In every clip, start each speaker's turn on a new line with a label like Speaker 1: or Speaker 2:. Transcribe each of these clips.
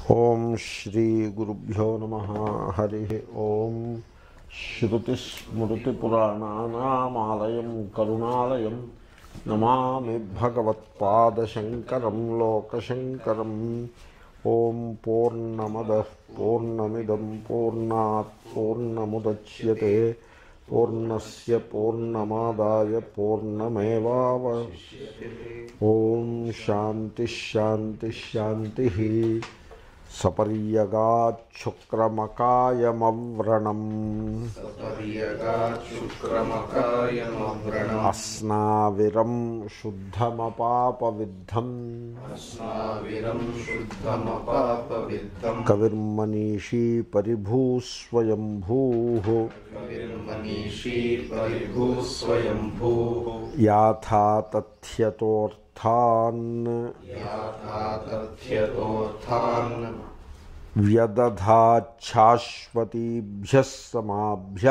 Speaker 1: ఓం శ్రీ గురుభ్యో నమ హరి ఓం శ్రుతిస్మృతిపురాణానామాలయం కరుణాలయం నమామి భగవత్పాదశంకరం లోకశంకరం ఓం పూర్ణమద పూర్ణమిదం పూర్ణాత్ పూర్ణముద్యతే పూర్ణస్య పూర్ణమాదాయ పూర్ణమేవావ ఓం శాంతి శాంతి శాంతి సపర్యగాచ్చుక్రమకాయమవ్రణం
Speaker 2: శుక్రమకాయమవ్రణం
Speaker 1: అస్నావిరం శుద్ధమపాపవిద్ధం
Speaker 2: స్నావిరం శుద్ధమపాపవిద్ధం
Speaker 1: కవిర్మనీషీ పరిభూస్వయంభూ
Speaker 2: కవిర్మనీషీ పరిభూ స్వయంభూ
Speaker 1: యాథా తథ్యతోర్థాన్
Speaker 2: యాథా తథ్యతోర్థాన్
Speaker 1: వ్యదధాచ్ఛాశ్వతీభ్య సమాభ్య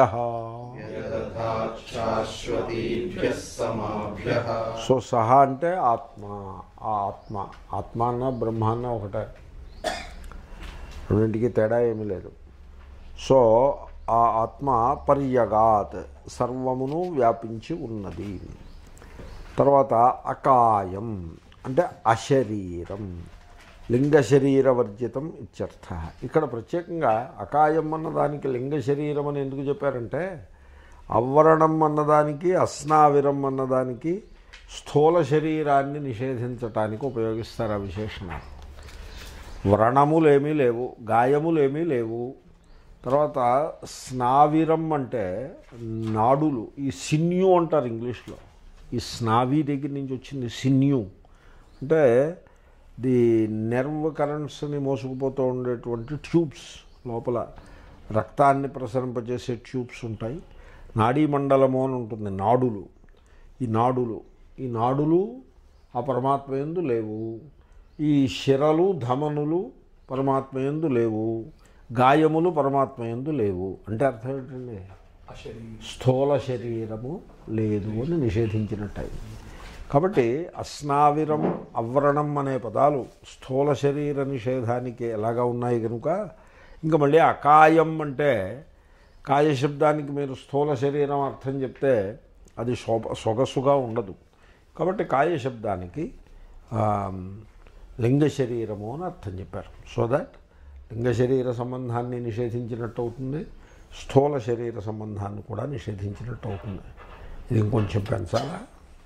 Speaker 2: యథాశాశ్వతీభ్యः సమాభ్యः
Speaker 1: సో సహ అంటే ఆత్మ ఆ ఆత్మ ఆత్మ అన్న బ్రహ్మ అన్న ఒకటే రెండింటికి తేడా ఏమీ లేదు సో ఆ ఆత్మ పర్యగాత్ సర్వమును వ్యాపించి ఉన్నది తర్వాత అకాయం అంటే అశరీరం లింగ శరీర వర్జితం ఇత్యర్థ ఇక్కడ ప్రత్యేకంగా అకాయం అన్నదానికి లింగ శరీరం అని ఎందుకు చెప్పారంటే అవ్వరణం అన్నదానికి అస్నావిరం అన్నదానికి స్థూల శరీరాన్ని నిషేధించటానికి ఉపయోగిస్తారు ఆ విశేషణాలు వ్రణములేమీ లేవు గాయములేమీ లేవు తర్వాత స్నావిరం అంటే నాడులు ఈ సిన్యు అంటారు ఇంగ్లీష్లో ఈ స్నావి దగ్గర నుంచి వచ్చింది సిన్యు అంటే ది నెర్వ్ కరెంట్స్ని మోసుకుపోతూ ఉండేటువంటి ట్యూబ్స్ లోపల రక్తాన్ని ప్రసరింపజేసే ట్యూబ్స్ ఉంటాయి నాడీ మండలము అని ఉంటుంది నాడులు ఈ నాడులు ఈ నాడులు ఆ పరమాత్మ యందు లేవు ఈ శిరలు ధమనులు పరమాత్మ యందు లేవు గాయములు పరమాత్మ యందు లేవు అంటే అర్థం ఏంటండి స్థూల శరీరము లేదు అని నిషేధించినట్టయింది కాబట్టి అస్నావిరం అవ్రణం అనే పదాలు స్థూల శరీర నిషేధానికి ఎలాగా ఉన్నాయి కనుక ఇంకా మళ్ళీ అకాయం అంటే కాయ శబ్దానికి మీరు స్థూల శరీరం అర్థం చెప్తే అది శోభ సొగసుగా ఉండదు కాబట్టి కాయ శబ్దానికి ఆ, లింగ శరీరము అని అర్థం చెప్పారు సో దట్ లింగ శరీర సంబంధాన్ని నిషేధించినట్టు అవుతుంది స్థూల శరీర సంబంధాన్ని కూడా నిషేధించినట్టు అవుతుంది ఇది ఇంకొంచెం పెంచాలా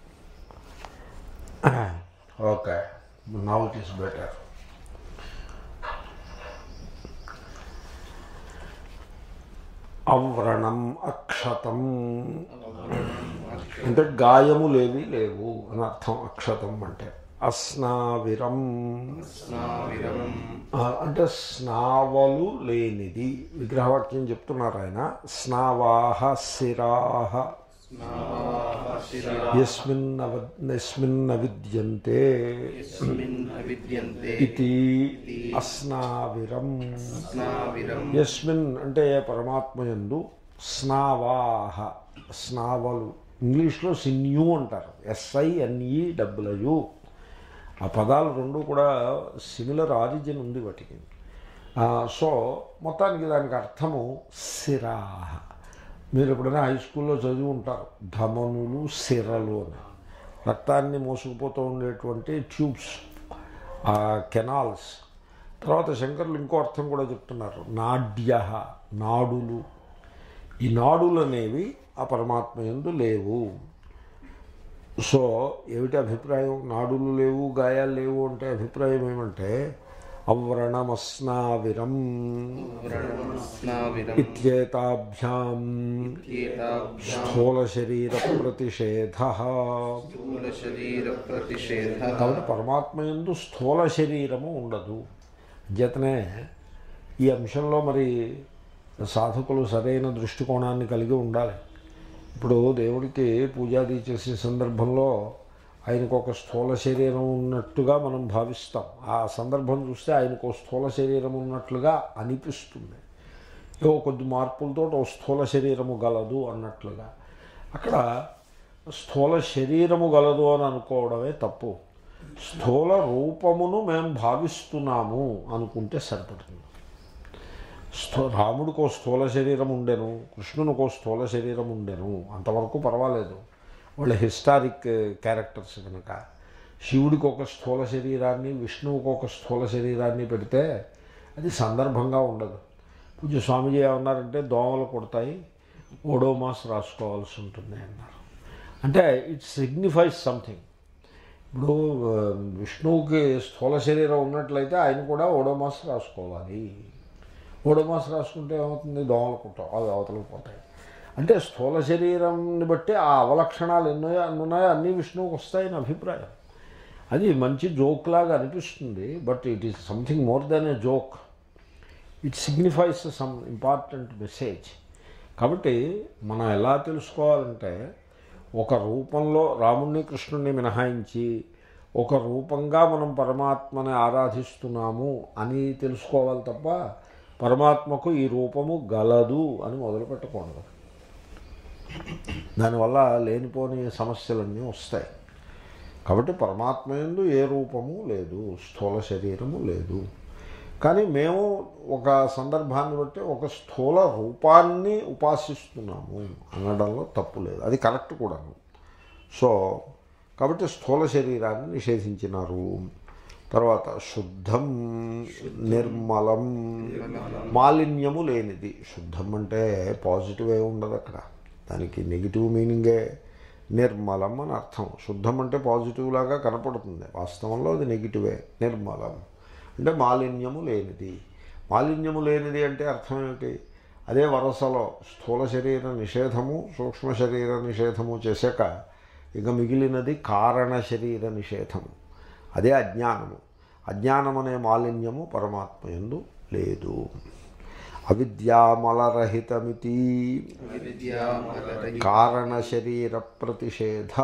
Speaker 1: okay now it is better అవ్రణం అక్షతం అంటే గాయములేవి లేవు అని అర్థం అక్షతం అంటే అస్నావిరం
Speaker 2: స్నావిరం
Speaker 1: ఆ, అంటే స్నావలు లేనిది విగ్రహవాక్యం చెప్తున్నారు ఆయన స్నావాహ శిరాహ యస్మిన్నవ యస్మిన్న విద్యంతే
Speaker 2: యస్మిన్ అవిద్యంతే
Speaker 1: ఇది అస్నావిరం
Speaker 2: స్నావిరం
Speaker 1: యస్మిన్ అంటే ఏ పరమాత్మయందు స్నావాహ స్నావలు ఇంగ్లీష్లో సిన్యూ అంటారు ఎస్ఐఎన్ఈ డబ్ల్యూ ఆ పదాలు రెండు కూడా సిమిలర్ ఆరిజిన్ ఉంది వాటికి ఆ, సో మొత్తానికి దానికి అర్థము సిరాహ మీరు ఎప్పుడైనా హై స్కూల్లో చదివి ఉంటారు ధమనులు సిరలు అని రక్తాన్ని మోసుకుపోతూ ఉండేటువంటి ట్యూబ్స్ ఆ కెనాల్స్ తర్వాత శంకర్లు ఇంకో అర్థం కూడా చెప్తున్నారు నాడ్య నాడులు ఈ నాడులు అనేవి ఆ పరమాత్మ యందు లేవు సో ఏమిటి అభిప్రాయం నాడులు లేవు గాయాలు లేవు అంటే అభిప్రాయం ఏమంటే అవ్రణమస్నావిరం
Speaker 2: స్నావిరం
Speaker 1: ఇత్యేతాభ్యాం
Speaker 2: ఏతాభ్యాం
Speaker 1: స్థూల శరీర ప్రతిషేధ
Speaker 2: స్థూల శరీర ప్రతిషేధ
Speaker 1: కాబట్టి పరమాత్మ ఎందు స్థూల శరీరము ఉండదు చేతనే ఈ అంశంలో మరి సాధకులు సరైన దృష్టికోణాన్ని కలిగి ఉండాలి ఇప్పుడు దేవుడికి పూజాది చేసే సందర్భంలో ఆయనకు ఒక స్థూల శరీరం ఉన్నట్టుగా మనం భావిస్తాం ఆ సందర్భం చూస్తే ఆయనకు ఒక స్థూల శరీరం ఉన్నట్లుగా అనిపిస్తుంది ఏవో కొద్ది మార్పులతో ఓ స్థూల శరీరము గలదు అన్నట్లుగా అక్కడ స్థూల శరీరము గలదు అని అనుకోవడమే తప్పు స్థూల రూపమును మేము భావిస్తున్నాము అనుకుంటే సరిపడుతుంది స్థూ రాముడికో స్థూల శరీరం ఉండెను కృష్ణునికో స్థూల శరీరం ఉండెను అంతవరకు పర్వాలేదు వాళ్ళ హిస్టారిక్ క్యారెక్టర్స్ కనుక శివుడికి ఒక స్థూల శరీరాన్ని విష్ణువుకి ఒక స్థూల శరీరాన్ని పెడితే అది సందర్భంగా ఉండదు పూజ స్వామీజీ ఏమన్నారంటే దోమలు కొడతాయి ఓడోమాస్ రాసుకోవాల్సి ఉంటుంది అన్నారు అంటే ఇట్ సిగ్నిఫైస్ సంథింగ్ ఇప్పుడు ఆ, విష్ణువుకి స్థూల శరీరం ఉన్నట్లయితే ఆయన కూడా ఓడోమాస్ రాసుకోవాలి ఓడోమాస్ రాసుకుంటే ఏమవుతుంది దోమలు కుట్టవు అవి అవతలకు పోతాయి అంటే స్థూల శరీరంని బట్టి ఆ అవలక్షణాలు ఎన్నో అన్ని ఉన్నాయో అన్నీ విష్ణువుకి వస్తాయని అభిప్రాయం అది మంచి జోక్ లాగా అనిపిస్తుంది but it is something more than a joke it signifies some important message కాబట్టి మనం ఎలా తెలుసుకోవాలంటే ఒక రూపంలో రాముణ్ణి కృష్ణుణ్ణి మినహాయించి ఒక రూపంగా మనం పరమాత్మని ఆరాధిస్తున్నాము అని తెలుసుకోవాలి తప్ప పరమాత్మకు ఈ రూపము గలదు అని మొదలు పెట్టకూడదు దానివల్ల లేనిపోని సమస్యలన్నీ వస్తాయి కాబట్టి పరమాత్మ యందు ఏ రూపము లేదు స్థూల శరీరము లేదు కానీ మేము ఒక సందర్భాన్ని బట్టి ఒక స్థూల రూపాన్ని ఉపాసిస్తున్నాము అనడంలో తప్పు లేదు అది కరెక్ట్ కూడాను సో కాబట్టి స్థూల శరీరాన్ని నిషేధించినారు తర్వాత శుద్ధం నిర్మలం మాలిన్యము లేనిది శుద్ధం అంటే పాజిటివ్ ఏ ఉండదు అక్కడ దానికి నెగిటివ్ మీనింగే నిర్మలం అని అర్థం శుద్ధం అంటే పాజిటివ్ లాగా కనపడుతుంది వాస్తవంలో అది నెగిటివే నిర్మలం అంటే మాలిన్యము లేనిది మాలిన్యము లేనిది అంటే అర్థం ఏమిటి అదే వరసలో స్థూల శరీర నిషేధము సూక్ష్మ శరీర నిషేధము చేశాక ఇక మిగిలినది కారణ శరీర నిషేధము అదే అజ్ఞానము అజ్ఞానం అనే మాలిన్యము పరమాత్మ యందు లేదు అవిద్యామలరహితమితి
Speaker 2: విద్యామలరహిత
Speaker 1: కారణ శరీర ప్రతిషేధ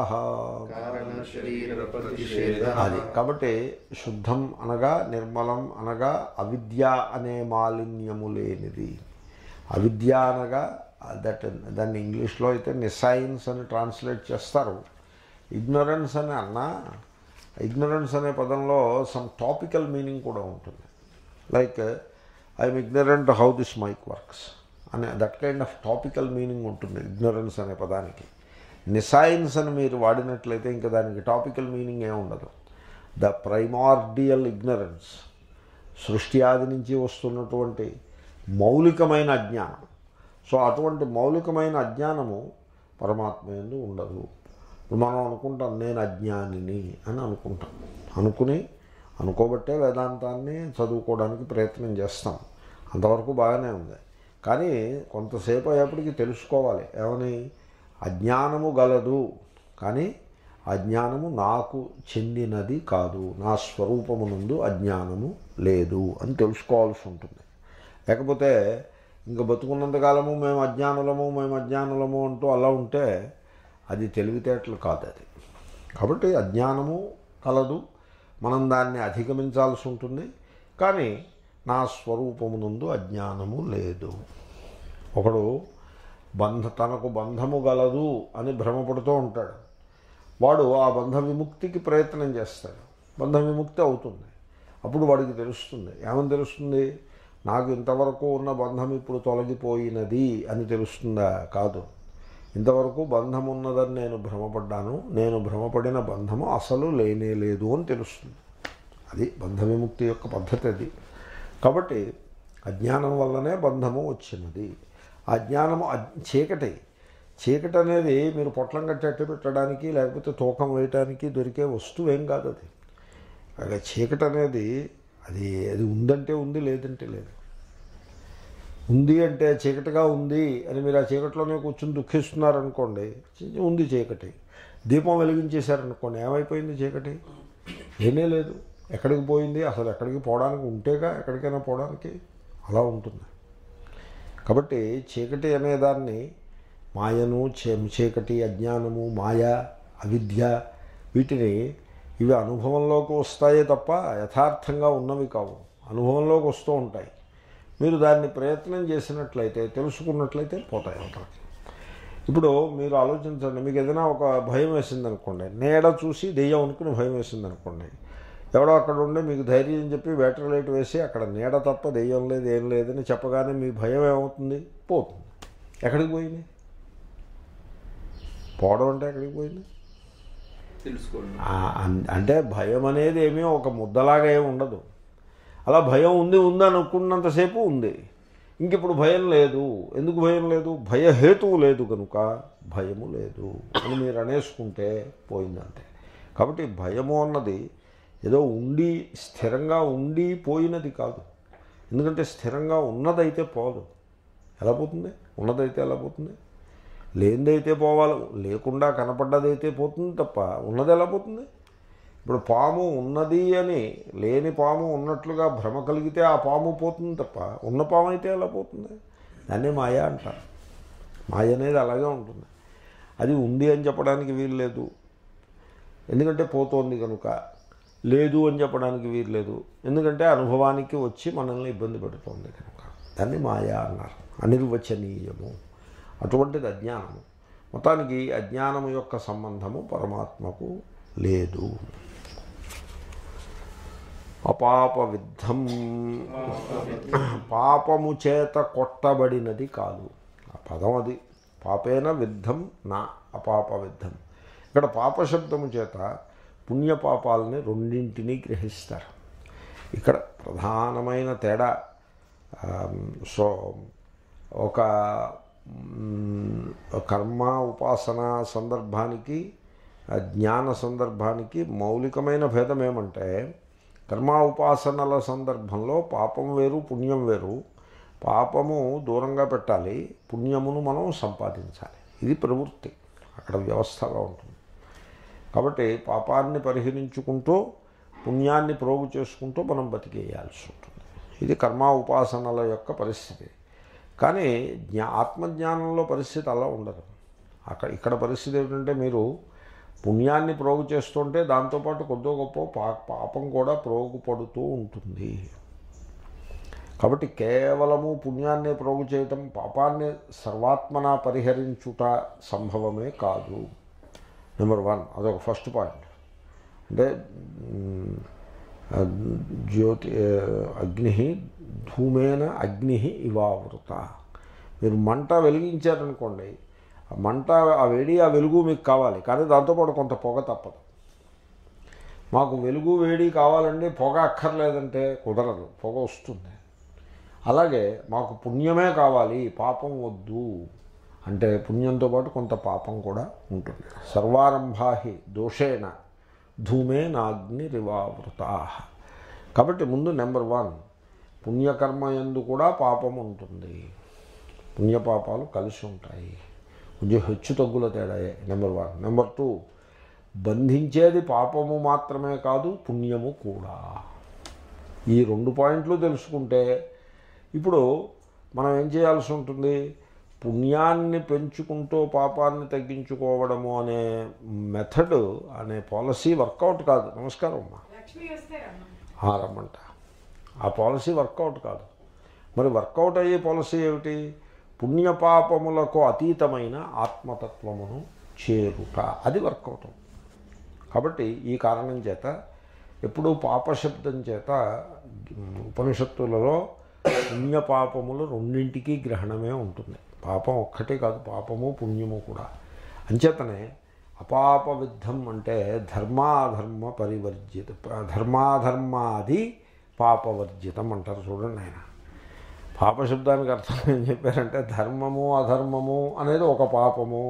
Speaker 2: కారణ శరీర ప్రతిషేధ
Speaker 1: అది కాబట్టి శుద్ధం అనగా నిర్మలం అనగా అవిద్య అనే మాలిన్యము లేనిది అవిద్య అనగా దట్ దాన్ని ఇంగ్లీష్లో అయితే నిసైన్స్ అని ట్రాన్స్లేట్ చేస్తారు ఇగ్నరెన్స్ అని అన్నా ఇగ్నరెన్స్ అనే పదంలో సమ్ టాపికల్ మీనింగ్ కూడా ఉంటుంది like I'm ignorant how this mike works అనే that kind of topical meaning ఉంటుంది ఇగ్నరెన్స్ అనే పదానికి నిసైన్స్ అని మీరు వాడినట్లయితే ఇంకా దానికి టాపికల్ మీనింగ్ ఏమి ఉండదు ద ప్రైమార్డియల్ ఇగ్నరెన్స్ సృష్టి ఆది నుంచి వస్తున్నటువంటి మౌలికమైన అజ్ఞానం సో అటువంటి మౌలికమైన అజ్ఞానము పరమాత్మ ఎందు ఉండదు ఇప్పుడు మనం అనుకుంటాం నేను అజ్ఞానిని అని అనుకుంటాం అనుకుని అనుకోబట్టే వేదాంతాన్ని చదువుకోవడానికి ప్రయత్నం చేస్తాం అంతవరకు బాగానే ఉంది కానీ కొంతసేపు అయ్యేప్పటికి తెలుసుకోవాలి ఏమని అజ్ఞానము గలదు కానీ అజ్ఞానము నాకు చెందినది కాదు నా స్వరూపమునందు అజ్ఞానము లేదు అని తెలుసుకోవాల్సి ఉంటుంది లేకపోతే ఇంకా బతుకున్నంతకాలము మేము అజ్ఞానులము మేము అజ్ఞానులము అంటూ అలా ఉంటే అది తెలివితేటలు కాదు అది కాబట్టి అజ్ఞానము కలదు మనం దాన్ని అధిగమించాల్సి ఉంటుంది కానీ నా స్వరూపమునందు అజ్ఞానము లేదు ఒకడు బంధ తనకు బంధము గలదు అని భ్రమపడుతూ ఉంటాడు వాడు ఆ బంధ విముక్తికి ప్రయత్నం చేస్తాడు బంధ విముక్తి అవుతుంది అప్పుడు వాడికి తెలుస్తుంది ఏమని తెలుస్తుంది నాకు ఇంతవరకు ఉన్న బంధం ఇప్పుడు తొలగిపోయినది అని తెలుస్తుందా కాదు ఇంతవరకు బంధం ఉన్నదని నేను భ్రమపడ్డాను నేను భ్రమపడిన బంధము అసలు లేనే లేదు అని తెలుస్తుంది అది బంధ విముక్తి యొక్క పద్ధతి అది కాబట్టి అజ్ఞానం వల్లనే బంధము వచ్చినది ఆ జ్ఞానము అజ్- చీకటి చీకటి అనేది మీరు పొట్లం కట్టేట్టు పెట్టడానికి లేకపోతే తూకం వేయటానికి దొరికే వస్తువు ఏం కాదు అది అలాగే చీకటి అనేది అది అది ఉందంటే ఉంది లేదంటే లేదు ఉంది అంటే చీకటిగా ఉంది అని మీరు ఆ చీకటిలోనే కూర్చొని దుఃఖిస్తున్నారనుకోండి చి- ఉంది చీకటి దీపం వెలిగించేశారనుకోండి ఏమైపోయింది చీకటి ఏమీ లేదు ఎక్కడికి పోయింది అసలు ఎక్కడికి పోవడానికి ఉంటేగా ఎక్కడికైనా పోవడానికి అలా ఉంటుంది కాబట్టి చీకటి అనేదాన్ని మాయను చే- చీకటి అజ్ఞానము మాయ అవిద్య వీటిని ఇవి అనుభవంలోకి వస్తాయే తప్ప యథార్థంగా ఉన్నవి కావు అనుభవంలోకి వస్తూ ఉంటాయి మీరు దాన్ని ప్రయత్నం చేసినట్లయితే తెలుసుకున్నట్లయితే పోతాయి అవతలకి ఇప్పుడు మీరు ఆలోచించండి మీకు ఏదైనా ఒక భయం వేసింది అనుకోండి నీడ చూసి దెయ్యం అనుకుని భయం వేసింది అనుకోండి ఎవడో అక్కడ ఉండి మీకు ధైర్యం చెప్పి బ్యాటరీ లైట్ వేసి అక్కడ నీడ తప్ప దెయ్యం లేదు ఏం లేదని చెప్పగానే మీ భయం ఏమవుతుంది పోతుంది ఎక్కడికి పోయింది పోవడం అంటే ఎక్కడికి పోయింది
Speaker 2: తెలుసుకోండి
Speaker 1: ఆ, అన్- అంటే భయం అనేది ఏమీ ఒక ముద్దలాగా ఏమి ఉండదు అలా భయం ఉంది ఉంది అనుకున్నంతసేపు ఉంది ఇంక ఇప్పుడు భయం లేదు ఎందుకు భయం లేదు భయహేతువు లేదు కనుక భయము లేదు అని మీరు అనేసుకుంటే పోయిందంతే కాబట్టి భయము అన్నది ఏదో ఉండి స్థిరంగా ఉండి పోయినది కాదు ఎందుకంటే స్థిరంగా ఉన్నదైతే పోదు ఎలా పోతుంది ఉన్నదైతే ఎలా పోతుంది లేనిదైతే పోవాలి లేకుండా కనపడ్డదైతే పోతుంది తప్ప ఉన్నది ఎలా పోతుంది ఇప్పుడు పాము ఉన్నది అని లేని పాము ఉన్నట్లుగా భ్రమ కలిగితే ఆ పాము పోతుంది తప్ప ఉన్న పాము అయితే ఎలా పోతుంది దాన్నే మాయ అంటారు మాయ అనేది అలాగే ఉంటుంది అది ఉంది అని చెప్పడానికి వీలు లేదు ఎందుకంటే పోతోంది కనుక లేదు అని చెప్పడానికి వీలు లేదు ఎందుకంటే అనుభవానికి వచ్చి మనల్ని ఇబ్బంది పెడుతోంది కనుక దాన్ని మాయ అన్నారు అనిర్వచనీయము అటువంటిది అజ్ఞానము మొత్తానికి అజ్ఞానము యొక్క సంబంధము పరమాత్మకు లేదు అపాప విద్ధం పాపము చేత కొట్టబడినది కాదు ఆ పదం అది పాపేన విద్ధం నా అపాప విద్ధం ఇక్కడ పాపశబ్దము చేత పుణ్యపాపాలని రెండింటినీ గ్రహిస్తారు ఇక్కడ ప్రధానమైన తేడా ఆమ్, సో ఒక మ్, కర్మ ఉపాసన సందర్భానికి ఆ, జ్ఞాన సందర్భానికి మౌలికమైన భేదం ఏమంటే కర్మ ఉపాసనల సందర్భంలో పాపం వేరు పుణ్యం వేరు పాపము దూరంగా పెట్టాలి పుణ్యమును మనం సంపాదించాలి ఇది ప్రవృత్తి అక్కడ వ్యవస్థగా ఉంటుంది కాబట్టి పాపాన్ని పరిహరించుకుంటూ పుణ్యాన్ని ప్రోగు చేసుకుంటూ మనం బతికేయాల్సి ఉంటుంది ఇది కర్మ ఉపాసనల యొక్క పరిస్థితి కానీ జ్ఞా ఆత్మజ్ఞానంలో పరిస్థితి అలా ఉండదు అక్కడ ఇక్కడ పరిస్థితి ఏమిటంటే మీరు పుణ్యాన్ని ప్రోగు చేస్తుంటే దాంతోపాటు కొద్దో గొప్ప పా పాపం కూడా ప్రోగు పడుతూ ఉంటుంది కాబట్టి కేవలము పుణ్యాన్ని ప్రోగు చేయటం పాపాన్ని సర్వాత్మన పరిహరించుట సంభవమే కాదు నెంబర్ వన్ అదొక ఫస్ట్ పాయింట్ అంటే మ్, ఆ, జ్యోతి ఆ, అగ్ని ధూమేన అగ్ని ఇవావృత మీరు మంట వెలిగించారనుకోండి ఆ మంట ఆ వేడి ఆ వెలుగు మీకు కావాలి కానీ దాంతోపాటు కొంత పొగ తప్పదు మాకు వెలుగు వేడి కావాలండి పొగ అక్కర్లేదంటే కుదరదు పొగ వస్తుంది అలాగే మాకు పుణ్యమే కావాలి పాపం వద్దు అంటే పుణ్యంతో పాటు కొంత పాపం కూడా ఉంటుంది సర్వారంభాహి దోషేణ ధూమే నాగ్ని రివావృతా కాబట్టి ముందు నెంబర్ వన్ పుణ్యకర్మ ఎందు కూడా పాపం ఉంటుంది పుణ్యపాపాలు కలిసి ఉంటాయి కొంచెం హెచ్చు తగ్గుల తేడాయే నెంబర్ వన్ నెంబర్ టూ బంధించేది పాపము మాత్రమే కాదు పుణ్యము కూడా ఈ రెండు పాయింట్లు తెలుసుకుంటే ఇప్పుడు మనం ఏం చేయాల్సి ఉంటుంది పుణ్యాన్ని పెంచుకుంటూ పాపాన్ని తగ్గించుకోవడము అనే మెథడ్ అనే పాలసీ వర్కౌట్ కాదు నమస్కారం అమ్మా
Speaker 3: లక్ష్మి వస్తే రమ్మ
Speaker 1: ఆ, రమ్మంట ఆ పాలసీ వర్కౌట్ కాదు మరి వర్కౌట్ అయ్యే పాలసీ ఏమిటి పుణ్యపాపములకు అతీతమైన ఆత్మతత్వమును చేరుట అది వర్కౌట్ అవుతుంది కాబట్టి ఈ కారణం చేత ఎప్పుడూ పాపశబ్దం చేత ఉమ్, ఉపనిషత్తులలో పుణ్యపాపములు రెండింటికి గ్రహణమే ఉంటుంది పాపం ఒక్కటే కాదు పాపము పుణ్యము కూడా అంచేతనే అపాప విద్ధం అంటే ధర్మాధర్మ పరివర్జిత ధర్మాధర్మాది పాపవర్జితం అంటారు చూడండి ఆయన పాపశబ్దానికి అర్థం ఏం చెప్పారంటే ధర్మము అధర్మము అనేది ఒక పాపము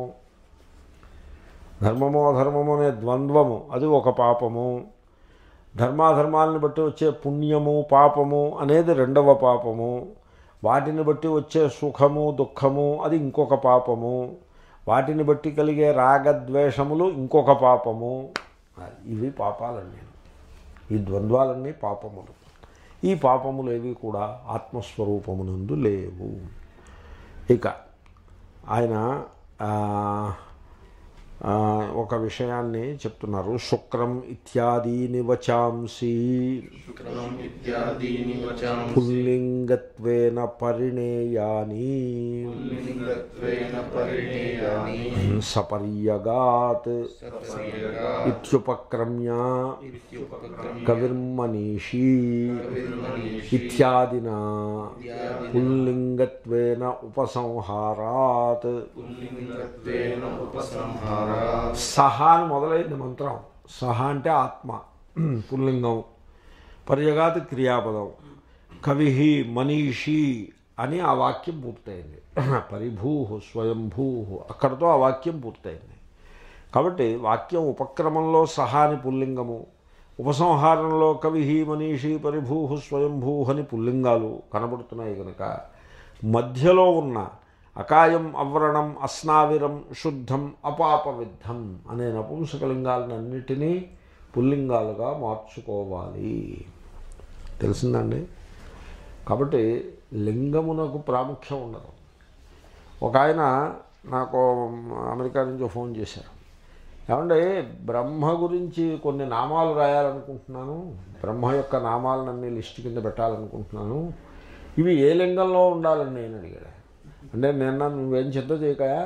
Speaker 1: ధర్మము అధర్మము అనే ద్వంద్వము అది ఒక పాపము ధర్మాధర్మాలను బట్టి వచ్చే పుణ్యము పాపము అనేది రెండవ పాపము వాటిని బట్టి వచ్చే సుఖము దుఃఖము అది ఇంకొక పాపము వాటిని బట్టి కలిగే రాగద్వేషములు ఇంకొక పాపము ఇవి పాపాలన్నీ ఈ ద్వంద్వాలన్నీ పాపములు ఈ పాపములు ఏవి కూడా ఆత్మస్వరూపమునందు లేవు ఇక ఆయన ఆ, ఆ, ఒక విషయాన్ని చెప్తున్నారు శుక్రం ఇత్యాదీని వచాంసి
Speaker 2: శుక్రం ఇత్యాదీని వచాంసి
Speaker 1: పుల్లింగత్వేన పరిణేయాని
Speaker 2: లింగత్వేన పరిణేయాని
Speaker 1: సపర్యగాత్
Speaker 2: సత్సర్యగా
Speaker 1: ఇత్యుపక్రమ్య
Speaker 2: ఇత్యుపక్రమ్య
Speaker 1: కవిర్మనీషీ
Speaker 2: కవిర్మనీషి
Speaker 1: ఇత్యాదినా పుల్లింగత్వేన ఉపసంహారాత్
Speaker 2: పుల్లింగత్వేన ఉపసంహారా
Speaker 1: సహా అని మొదలైంది మంత్రం సహ అంటే ఆత్మ పుల్లింగం పర్యగాత్ క్రియాపదం కవి మనీషి అని ఆ వాక్యం పూర్తయింది పరిభూ స్వయంభూ అక్కడతో ఆ వాక్యం పూర్తయింది కాబట్టి వాక్యం ఉపక్రమంలో సహా అని పుల్లింగము ఉపసంహారంలో కవి మనీషి పరిభూ స్వయంభూ అని పుల్లింగాలు కనబడుతున్నాయి కనుక మధ్యలో ఉన్న అకాయం అవ్రణం అస్నావిరం శుద్ధం అపాపవిద్ధం అనే నపుంసకలింగాలన్నిటినీ పుల్లింగాలుగా మార్చుకోవాలి తెలిసిందండి కాబట్టి లింగమునకు ప్రాముఖ్యం ఉండదు ఒక ఆయన నాకు అమెరికా నుంచి ఫోన్ చేశారు ఏమంటే బ్రహ్మ గురించి కొన్ని నామాలు రాయాలనుకుంటున్నాను బ్రహ్మ యొక్క నామాలన్నీ లిస్ట్ కింద పెట్టాలనుకుంటున్నాను ఇవి ఏ లింగంలో ఉండాలని నేను అడిగాడు అంటే నిన్న నువ్వేం చింత చేయకయా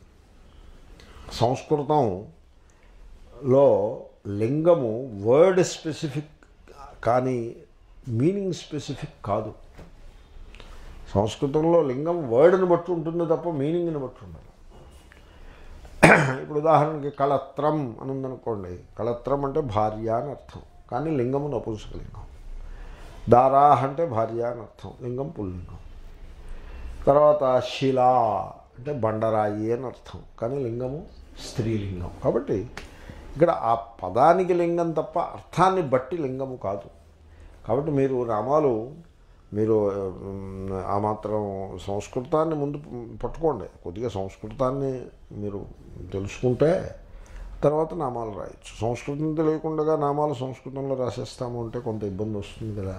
Speaker 1: సంస్కృతంలో లింగము వర్డ్ స్పెసిఫిక్ కానీ మీనింగ్ స్పెసిఫిక్ కాదు సంస్కృతంలో లింగం వర్డ్ని బట్టి ఉంటుంది తప్ప మీనింగ్ని బట్టి ఉండదు ఇప్పుడు ఉదాహరణకి కళత్రం అని ఉందనుకోండి కళత్రం అంటే భార్య అని అర్థం కానీ లింగము నపుంసకలింగం దారా అంటే భార్య అని అర్థం లింగం పుల్లింగం తర్వాత శిల అంటే బండరాయి అని అర్థం కానీ లింగము స్త్రీలింగం కాబట్టి ఇక్కడ ఆ పదానికి లింగం తప్ప అర్థాన్ని బట్టి లింగము కాదు కాబట్టి మీరు నామాలు మీరు ఉమ్, ఆ మాత్రం సంస్కృతాన్ని ముందు పట్టుకోండి కొద్దిగా సంస్కృతాన్ని మీరు తెలుసుకుంటే తర్వాత నామాలు రాయొచ్చు సంస్కృతం తెలియకుండా నామాలు సంస్కృతంలో రాసేస్తాము అంటే కొంత ఇబ్బంది వస్తుంది కదా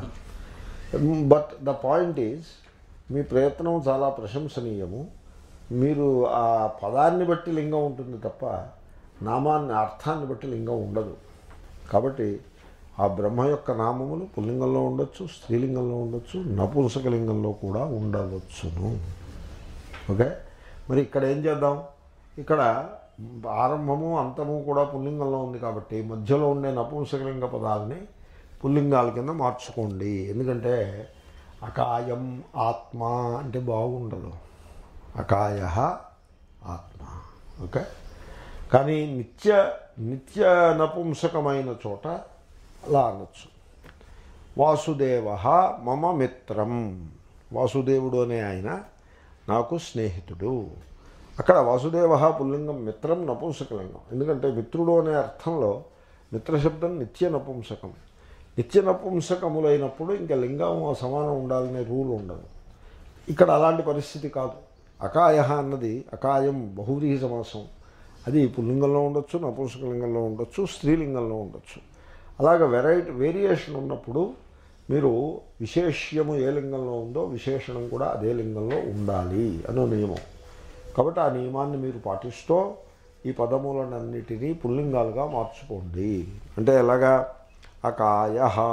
Speaker 1: బట్ ద పాయింట్ ఈజ్ మీ ప్రయత్నం చాలా ప్రశంసనీయము మీరు ఆ పదాన్ని బట్టి లింగం ఉంటుంది తప్ప నామాన్ని అర్థాన్ని బట్టి లింగం ఉండదు కాబట్టి ఆ బ్రహ్మ యొక్క నామములు పుల్లింగంలో ఉండొచ్చు స్త్రీలింగంలో ఉండొచ్చు నపుంసకలింగంలో కూడా ఉండవచ్చును ఓకే మరి ఇక్కడ ఏం చేద్దాం ఇక్కడ ఆరంభము అంతము కూడా పుల్లింగంలో ఉంది కాబట్టి మధ్యలో ఉండే నపుంసకలింగ పదాలని పుల్లింగాల కింద మార్చుకోండి ఎందుకంటే అకాయం ఆత్మ అంటే బాగుండదు అకాయ ఆత్మ ఓకే కానీ నిత్య నిత్య నపుంసకమైన చోట అలా అనొచ్చు వాసుదేవ మమ మిత్రం వాసుదేవుడు అనే ఆయన నాకు స్నేహితుడు అక్కడ వాసుదేవ పుల్లింగం మిత్రం నపుంసకలింగం ఎందుకంటే మిత్రుడు అనే అర్థంలో మిత్రశబ్దం నిత్య నపుంసకం నిత్య నపుంసకములైనప్పుడు ఇంకా లింగం సమానం ఉండాలనే రూల్ ఉండదు ఇక్కడ అలాంటి పరిస్థితి కాదు అకాయ అన్నది అకాయం బహువ్రీహి సమాసం అది పుల్లింగంలో ఉండొచ్చు నపుంసకలింగంలో ఉండొచ్చు స్త్రీలింగంలో ఉండొచ్చు అలాగ వెరైటీ వేరియేషన్ ఉన్నప్పుడు మీరు విశేష్యము ఏ లింగంలో ఉందో విశేషణం కూడా అదే లింగంలో ఉండాలి అనో నియమం కాబట్టి ఆ నియమాన్ని మీరు పాటిస్తూ ఈ పదములనన్నిటినీ పుల్లింగాలుగా మార్చుకోండి అంటే ఎలాగా అకాయ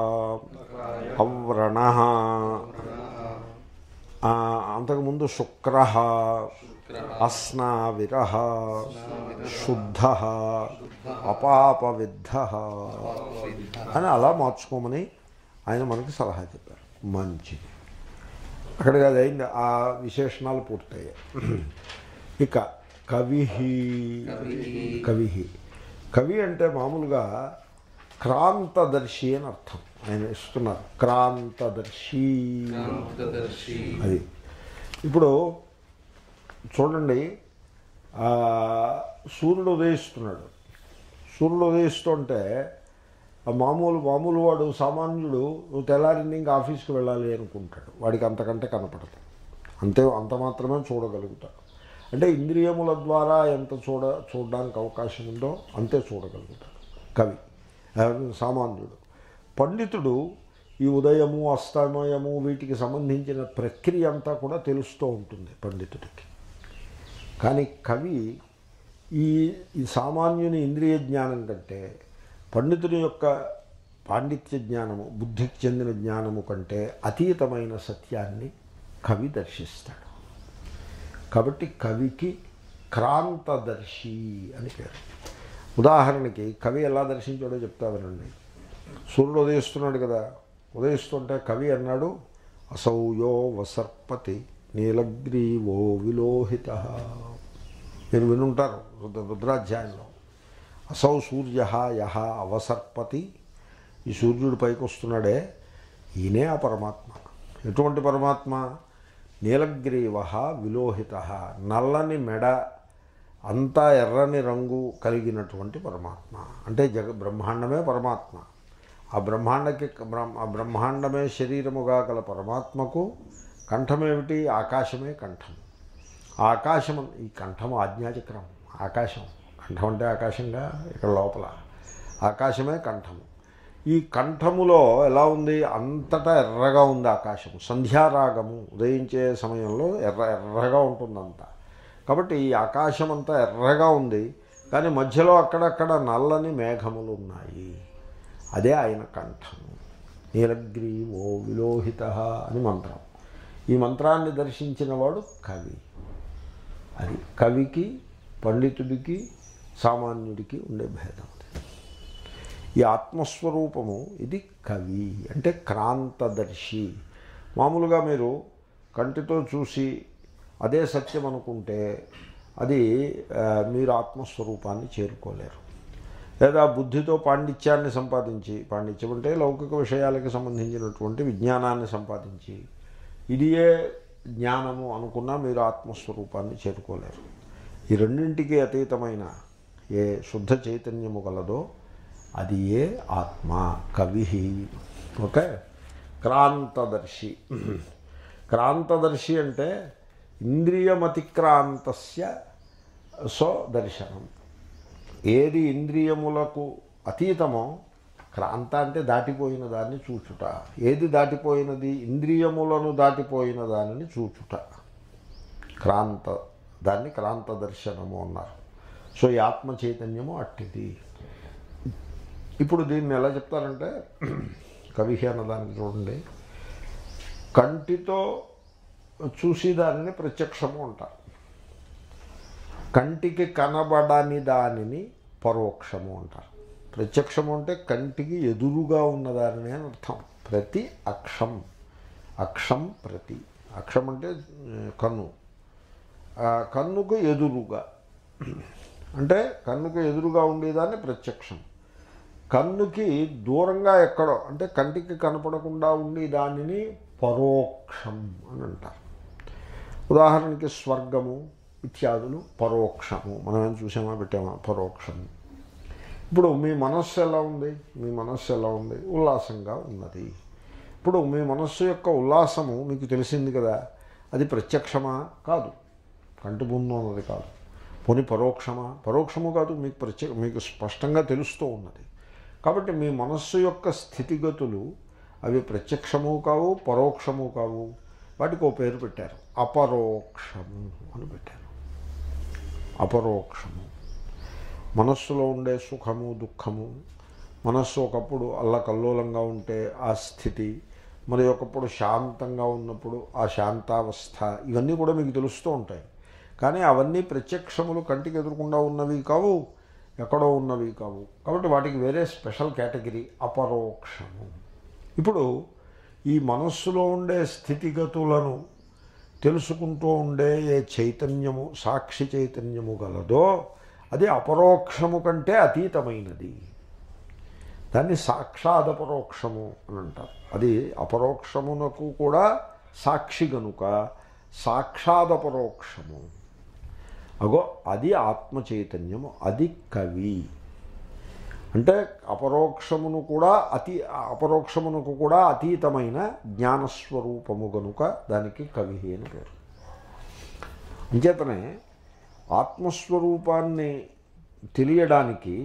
Speaker 1: అవ్రణ ఆ, అంతకుముందు శుక్ర అస్నావిర శుద్ధ అపాపవిద్ధ అని అలా మార్చుకోమని ఆయన మనకి సలహా చెప్పారు మంచిది అక్కడికి అది అయింది ఆ విశేషణాలు పూర్తయ్యాయి ఇక కవి కవి కవి అంటే మామూలుగా క్రాంతదర్శి అని అర్థం ఆయన ఇస్తున్నారు క్రాంతదర్శి
Speaker 2: క్రాంతదర్శి
Speaker 1: అది ఇప్పుడు చూడండి ఆ, సూర్యుడు ఉదయిస్తున్నాడు సూర్యుడు ఉదయిస్తుంటే ఆ మామూలు మామూలు వాడు సామాన్యుడు నువ్వు తెల్లారింది ఇంకా ఆఫీస్కి వెళ్ళాలి అనుకుంటాడు వాడికి అంతకంటే కనపడదు అంతే అంత మాత్రమే చూడగలుగుతాడు అంటే ఇంద్రియముల ద్వారా ఎంత చూడ చూడడానికి అవకాశం ఉందో అంతే చూడగలుగుతాడు కవి ఆ, సామాన్యుడు పండితుడు ఈ ఉదయము అస్తమయము వీటికి సంబంధించిన ప్రక్రియ అంతా కూడా తెలుస్తూ ఉంటుంది పండితుడికి కానీ కవి ఈ ఈ సామాన్యుని ఇంద్రియ జ్ఞానం కంటే పండితుని యొక్క పాండిత్య జ్ఞానము బుద్ధికి చెందిన జ్ఞానము కంటే అతీతమైన సత్యాన్ని కవి దర్శిస్తాడు కాబట్టి కవికి క్రాంతదర్శి అని పేరు ఉదాహరణకి కవి ఎలా దర్శించాడో చెప్తా వినండి సూర్యుడు ఉదయిస్తున్నాడు కదా ఉదయిస్తుంటే కవి అన్నాడు అసౌయో వసర్పతి నీలగ్రీవో విలోహిత మీరు వినుంటారు రుద్ర రుద్రాధ్యాయంలో అసౌ సూర్య యహ అవసర్పతి ఈ సూర్యుడు పైకి వస్తున్నాడే ఈయనే ఆ పరమాత్మ ఎటువంటి పరమాత్మ నీలగ్రీవ విలోహిత నల్లని మెడ అంతా ఎర్రని రంగు కలిగినటువంటి పరమాత్మ అంటే జగ బ్రహ్మాండమే పరమాత్మ ఆ బ్రహ్మాండకి బ్రహ్మ ఆ బ్రహ్మాండమే శరీరముగా గల పరమాత్మకు కంఠమేమిటి ఆకాశమే కంఠం ఆ ఆకాశం ఈ కంఠం ఆజ్ఞాచక్రం ఆకాశం కంఠం అంటే ఆకాశంగా ఇక్కడ లోపల ఆకాశమే కంఠము ఈ కంఠములో ఎలా ఉంది అంతటా ఎర్రగా ఉంది ఆకాశము సంధ్యారాగము ఉదయించే సమయంలో ఎర్ర ఎర్రగా ఉంటుందంతా కాబట్టి ఈ ఆకాశం అంతా ఎర్రగా ఉంది కానీ మధ్యలో అక్కడక్కడ నల్లని మేఘములు ఉన్నాయి అదే ఆయన కంఠము నీలగ్రీవో విలోహిత అని మంత్రం ఈ మంత్రాన్ని దర్శించిన వాడు కవి అది కవికి పండితుడికి సామాన్యుడికి ఉండే భేదం అది ఈ ఆత్మస్వరూపము ఇది కవి అంటే క్రాంతదర్శి మామూలుగా మీరు కంటితో చూసి అదే సత్యం అనుకుంటే అది ఆ, మీరు ఆత్మస్వరూపాన్ని చేరుకోలేరు లేదా బుద్ధితో పాండిత్యాన్ని సంపాదించి పాండిత్యం అంటే లౌకిక విషయాలకు సంబంధించినటువంటి విజ్ఞానాన్ని సంపాదించి ఇదియే జ్ఞానము అనుకున్నా మీరు ఆత్మస్వరూపాన్ని చేరుకోలేరు ఈ రెండింటికి అతీతమైన ఏ శుద్ధ చైతన్యము గలదో అది ఏ ఆత్మ కవి ఓకే క్రాంతదర్శి క్రాంతదర్శి అంటే ఇంద్రియమతిక్రాంతస్య సో దర్శనం ఏది ఇంద్రియములకు అతీతమో క్రాంత అంటే దాటిపోయిన దాన్ని చూచుట ఏది దాటిపోయినది ఇంద్రియములను దాటిపోయిన దానిని చూచుట క్రాంత దాన్ని క్రాంత దర్శనము అన్నారు సో ఈ ఆత్మ చైతన్యము అట్టిది ఇప్పుడు దీన్ని ఎలా చెప్తారంటే కవి అన్నదానికి చూడండి కంటితో చూసి దానిని ప్రత్యక్షము అంటారు కంటికి కనబడని దానిని పరోక్షము అంటారు ప్రత్యక్షము అంటే కంటికి ఎదురుగా ఉన్నదానిని అని అర్థం ప్రతి అక్షం అక్షం ప్రతి అక్షం అంటే ఆ, కన్ను ఆ కన్నుకు ఎదురుగా అంటే కన్నుకు ఎదురుగా ఉండేదాన్ని ప్రత్యక్షం కన్నుకి దూరంగా ఎక్కడో అంటే కంటికి కనపడకుండా ఉండే దానిని పరోక్షం అని అంటారు ఉదాహరణకి స్వర్గము ఇత్యాదులు పరోక్షము మనం ఏం చూసామా పెట్టామా పరోక్షము ఇప్పుడు మీ మనస్సు ఎలా ఉంది మీ మనస్సు ఎలా ఉంది ఉల్లాసంగా ఉన్నది ఇప్పుడు మీ మనస్సు యొక్క ఉల్లాసము మీకు తెలిసింది కదా అది ప్రత్యక్షమా కాదు కంటి ముందు ఉన్నది కాదు పోనీ పరోక్షమా పరోక్షము కాదు మీకు ప్రత్యేక మీకు స్పష్టంగా తెలుస్తూ ఉన్నది కాబట్టి మీ మనస్సు యొక్క స్థితిగతులు అవి ప్రత్యక్షము కావు పరోక్షము కావు వాటికి ఓ పేరు పెట్టారు అపరోక్షము అని పెట్టారు అపరోక్షము మనస్సులో ఉండే సుఖము దుఃఖము మనస్సు ఒకప్పుడు అల్లకల్లోలంగా ఉంటే ఆ స్థితి మరి ఒకప్పుడు శాంతంగా ఉన్నప్పుడు ఆ శాంతావస్థ ఇవన్నీ కూడా మీకు తెలుస్తూ ఉంటాయి కానీ అవన్నీ ప్రత్యక్షములు కంటికి ఎదురకుండా ఉన్నవి కావు ఎక్కడో ఉన్నవి కావు కాబట్టి వాటికి వేరే స్పెషల్ కేటగిరీ అపరోక్షము ఇప్పుడు ఈ మనస్సులో ఉండే స్థితిగతులను తెలుసుకుంటూ ఉండే ఏ చైతన్యము సాక్షి చైతన్యము గలదో అది అపరోక్షము కంటే అతీతమైనది దాన్ని సాక్షాదపరోక్షము అని అంటారు అది అపరోక్షమునకు కూడా సాక్షి గనుక సాక్షాదపరోక్షము అగో అది ఆత్మ చైతన్యము అది కవి అంటే అపరోక్షమును కూడా అతి అపరోక్షమునకు కూడా అతీతమైన జ్ఞానస్వరూపము గనుక దానికి కవి అని పేరు అంచేతనే ఆత్మస్వరూపాన్ని తెలియడానికి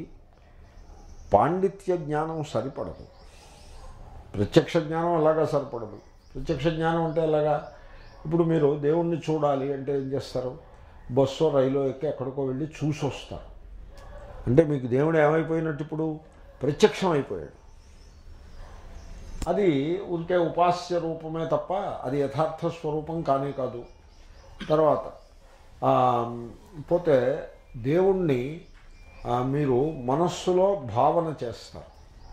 Speaker 1: పాండిత్య జ్ఞానం సరిపడదు ప్రత్యక్ష జ్ఞానం ఎలాగా సరిపడదు ప్రత్యక్ష జ్ఞానం అంటే ఎలాగా ఇప్పుడు మీరు దేవుణ్ణి చూడాలి అంటే ఏం చేస్తారు బస్సో రైలో ఎక్కి ఎక్కడికో వెళ్ళి చూసి వస్తారు అంటే మీకు దేవుడు ఏమైపోయినట్టు ఇప్పుడు ప్రత్యక్షం అయిపోయాడు అది ఉంటే ఉపాస్య రూపమే తప్ప అది యథార్థ స్వరూపం కానే కాదు తర్వాత ఆ, పోతే దేవుణ్ణి ఆ, మీరు మనస్సులో భావన చేస్తారు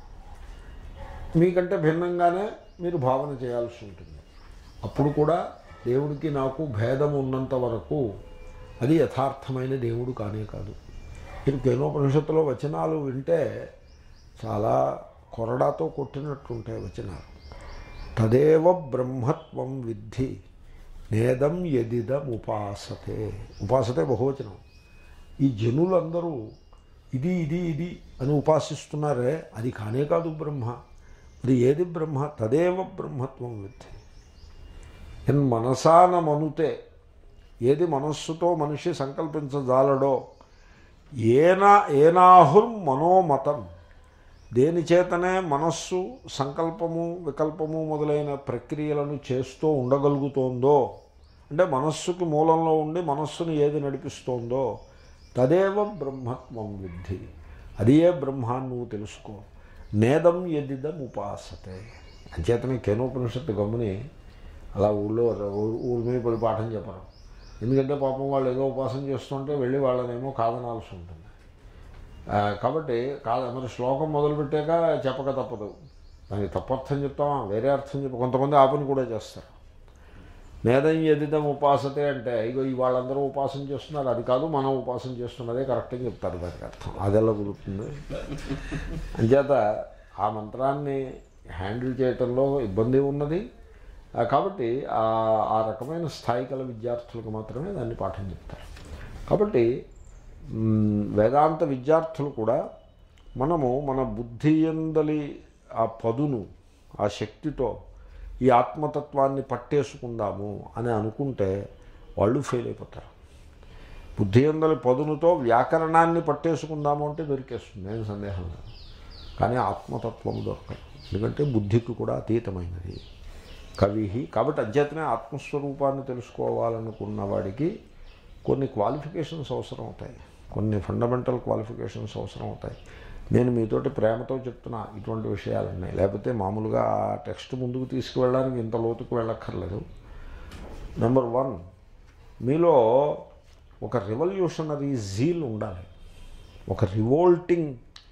Speaker 1: మీకంటే భిన్నంగానే మీరు భావన చేయాల్సి ఉంటుంది అప్పుడు కూడా దేవుడికి నాకు భేదం ఉన్నంత వరకు అది యథార్థమైన దేవుడు కానే కాదు మీరు కేనోపనిషత్తులో వచనాలు వింటే చాలా కొరడాతో కొట్టినట్టుంటాయి వచనాలు తదేవ బ్రహ్మత్వం విద్ధి నేదం ఎదిదం ఉపాసతే ఉపాసతే బహువచనం ఈ జనులందరూ ఇది ఇది ఇది అని ఉపాసిస్తున్నారే అది కానే కాదు బ్రహ్మ మరి ఏది బ్రహ్మ తదేవ బ్రహ్మత్వం విద్ధి ఎన్ మనసాన మనుతే ఏది మనస్సుతో మనిషి సంకల్పించజాలడో ఏనా ఏనాహుర్ మనోమతం దేని చేతనే మనస్సు సంకల్పము వికల్పము మొదలైన ప్రక్రియలను చేస్తూ ఉండగలుగుతోందో అంటే మనస్సుకి మూలంలో ఉండి మనస్సును ఏది నడిపిస్తోందో తదేవ బ్రహ్మత్వం విద్ధి అది ఏ బ్రహ్మాన్ని నువ్వు తెలుసుకో నేదం ఎదిదం ఉపాసతే అంచేతనే కేనోపనిషత్తు గమ్ముని అలా ఊళ్ళో ఊ- ఊరి మీద పడి పాఠం చెప్పరు ఎందుకంటే పాపం వాళ్ళు ఏదో ఉపాసన చేస్తుంటే వెళ్ళి వాళ్ళనేమో కాదనాల్సి ఉంటుంది ఆ, కాబట్టి కాదు మరి శ్లోకం మొదలుపెట్టాక చెప్పక తప్పదు దానికి తప్పర్థం చెప్తామా వేరే అర్థం చెప్ప కొంతమంది ఆ పని కూడా చేస్తారు నేదం ఎదిదం ఉపాసతే అంటే ఇగో ఈ వాళ్ళందరూ ఉపాసన చేస్తున్నారు అది కాదు మనం ఉపాసన చేస్తున్నదే కరెక్ట్ అని చెప్తారు దానికి అర్థం అది ఎలా కుదురుతుంది అంచేత ఆ మంత్రాన్ని హ్యాండిల్ చేయటంలో ఇబ్బంది ఉన్నది ఆ, కాబట్టి ఆ ఆ రకమైన స్థాయి గల విద్యార్థులకు మాత్రమే దాన్ని పాఠం చెప్తారు కాబట్టి మ్, వేదాంత విద్యార్థులు కూడా మనము మన బుద్ధి ఎందలి ఆ పదును ఆ శక్తితో ఈ ఆత్మతత్వాన్ని పట్టేసుకుందాము అని అనుకుంటే వాళ్ళు ఫెయిల్ అయిపోతారు బుద్ధి ఎందలి పదునుతో వ్యాకరణాన్ని పట్టేసుకుందాము అంటే దొరికేస్తుంది ఏం సందేహం లేదు కానీ ఆత్మతత్వం దొరకదు ఎందుకంటే బుద్ధికి కూడా అతీతమైనది కవి కాబట్టి అధ్యతనే ఆత్మస్వరూపాన్ని తెలుసుకోవాలనుకున్న వాడికి కొన్ని క్వాలిఫికేషన్స్ అవసరం అవుతాయి కొన్ని ఫండమెంటల్ క్వాలిఫికేషన్స్ అవసరం అవుతాయి నేను మీతోటి ప్రేమతో చెప్తున్నా ఇటువంటి విషయాలన్నీ లేకపోతే మామూలుగా ఆ టెక్స్ట్ ముందుకు తీసుకువెళ్ళడానికి ఇంత లోతుకు వెళ్ళక్కర్లేదు నెంబర్ వన్ మీలో ఒక రెవల్యూషనరీ జీల్ ఉండాలి ఒక రివోల్టింగ్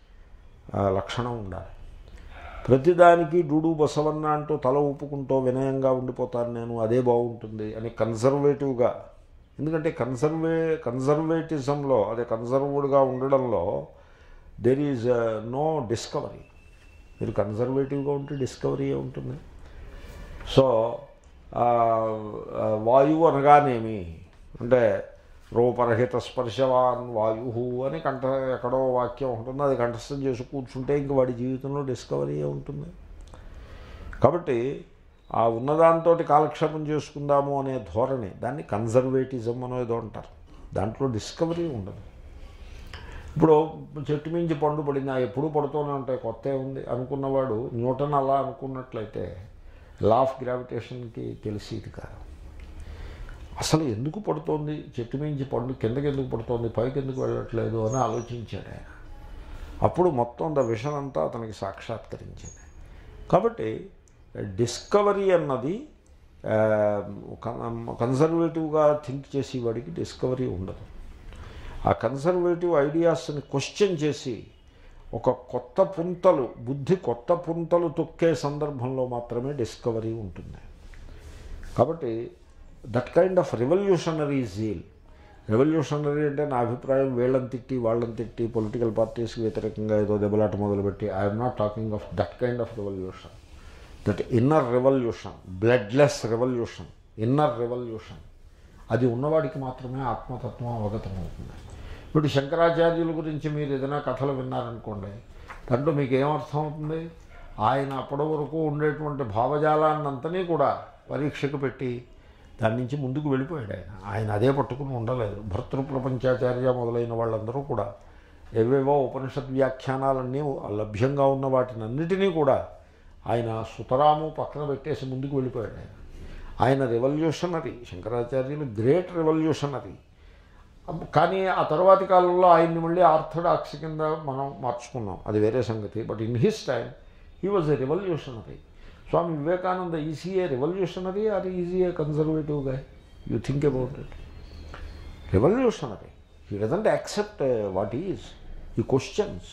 Speaker 1: ఆ, లక్షణం ఉండాలి ప్రతిదానికి డూడు బసవన్న అంటూ తల ఊపుకుంటూ వినయంగా ఉండిపోతాను నేను అదే బాగుంటుంది అని కన్సర్వేటివ్గా ఎందుకంటే కన్సర్వే కన్సర్వేటిజంలో అదే కన్సర్వ్డ్గా ఉండడంలో దెర్ ఈజ్ నో డిస్కవరీ మీరు కన్సర్వేటివ్గా ఉంటే డిస్కవరీ ఉంటుంది సో ఆ, ఆ, వాయువు అనగానేమి అంటే రూపరహిత స్పర్శవాన్ వాయు అని కంఠ ఎక్కడో వాక్యం ఉంటుంది అది కంఠస్థం చేసి కూర్చుంటే ఇంక వాడి జీవితంలో డిస్కవరీ ఉంటుంది కాబట్టి ఆ ఉన్నదాంతో కాలక్షేపం చేసుకుందాము అనే ధోరణి దాన్ని కన్జర్వేటిజం అనేదో అంటారు దాంట్లో డిస్కవరీ ఉండదు ఇప్పుడు చెట్టు మించి పండు పడింది ఆ ఎప్పుడు పడుతూనే ఉంటాయి కొత్త ఉంది అనుకున్నవాడు న్యూటన్ అలా అనుకున్నట్లయితే లా ఆఫ్ గ్రావిటేషన్కి తెలిసేది కాదు అసలు ఎందుకు పడుతోంది చెట్టు మించి పండు కిందకి ఎందుకు పడుతోంది పైకి ఎందుకు వెళ్ళట్లేదు అని ఆలోచించాడు ఆయన అప్పుడు మొత్తం ద విషన్ అంతా అతనికి సాక్షాత్కరించింది కాబట్టి డిస్కవరీ అన్నది కన్సర్వేటివ్గా థింక్ చేసేవాడికి డిస్కవరీ ఉండదు ఆ కన్సర్వేటివ్ ఐడియాస్ని క్వశ్చన్ చేసి ఒక కొత్త పుంతలు బుద్ధి కొత్త పుంతలు తొక్కే సందర్భంలో మాత్రమే డిస్కవరీ ఉంటుంది కాబట్టి that kind of revolutionary zeal revolutionary అంటే నా అభిప్రాయం వీళ్ళని తిట్టి వాళ్ళని తిట్టి పొలిటికల్ పార్టీస్కి వ్యతిరేకంగా ఏదో దెబ్బలాట మొదలుపెట్టి I'm not talking of that kind of revolution that inner revolution bloodless revolution inner revolution అది ఉన్నవాడికి మాత్రమే ఆత్మతత్వం అవగతం అవుతుంది ఇప్పుడు శంకరాచార్యుల గురించి మీరు ఏదైనా కథలు విన్నారనుకోండి దాంట్లో మీకు ఏమర్థం అవుతుంది ఆయన అప్పటి వరకు ఉండేటువంటి భావజాలాన్నంతనీ కూడా పరీక్షకు పెట్టి దాని నుంచి ముందుకు వెళ్ళిపోయాడు ఆయన ఆయన అదే పట్టుకుని ఉండలేదు భర్తృ ప్రపంచాచార్య మొదలైన వాళ్ళందరూ కూడా ఏవేవో ఉపనిషత్ వ్యాఖ్యానాలన్నీ లభ్యంగా ఉన్న వాటినన్నిటినీ కూడా ఆయన సుతరాము పక్కన పెట్టేసి ముందుకు వెళ్ళిపోయాడు ఆయన ఆయన రెవల్యూషనరీ శంకరాచార్యులు గ్రేట్ రెవల్యూషనరీ కానీ ఆ తర్వాతి కాలంలో ఆయన్ని మళ్ళీ ఆర్థడాక్స్ కింద మనం మార్చుకున్నాం అది వేరే సంగతి but in his time he was a revolutionary Swami Vivekananda is he a revolutionary or is he a conservative గా you think about it revolutionary he doesn't accept what is ఈ క్వశ్చన్స్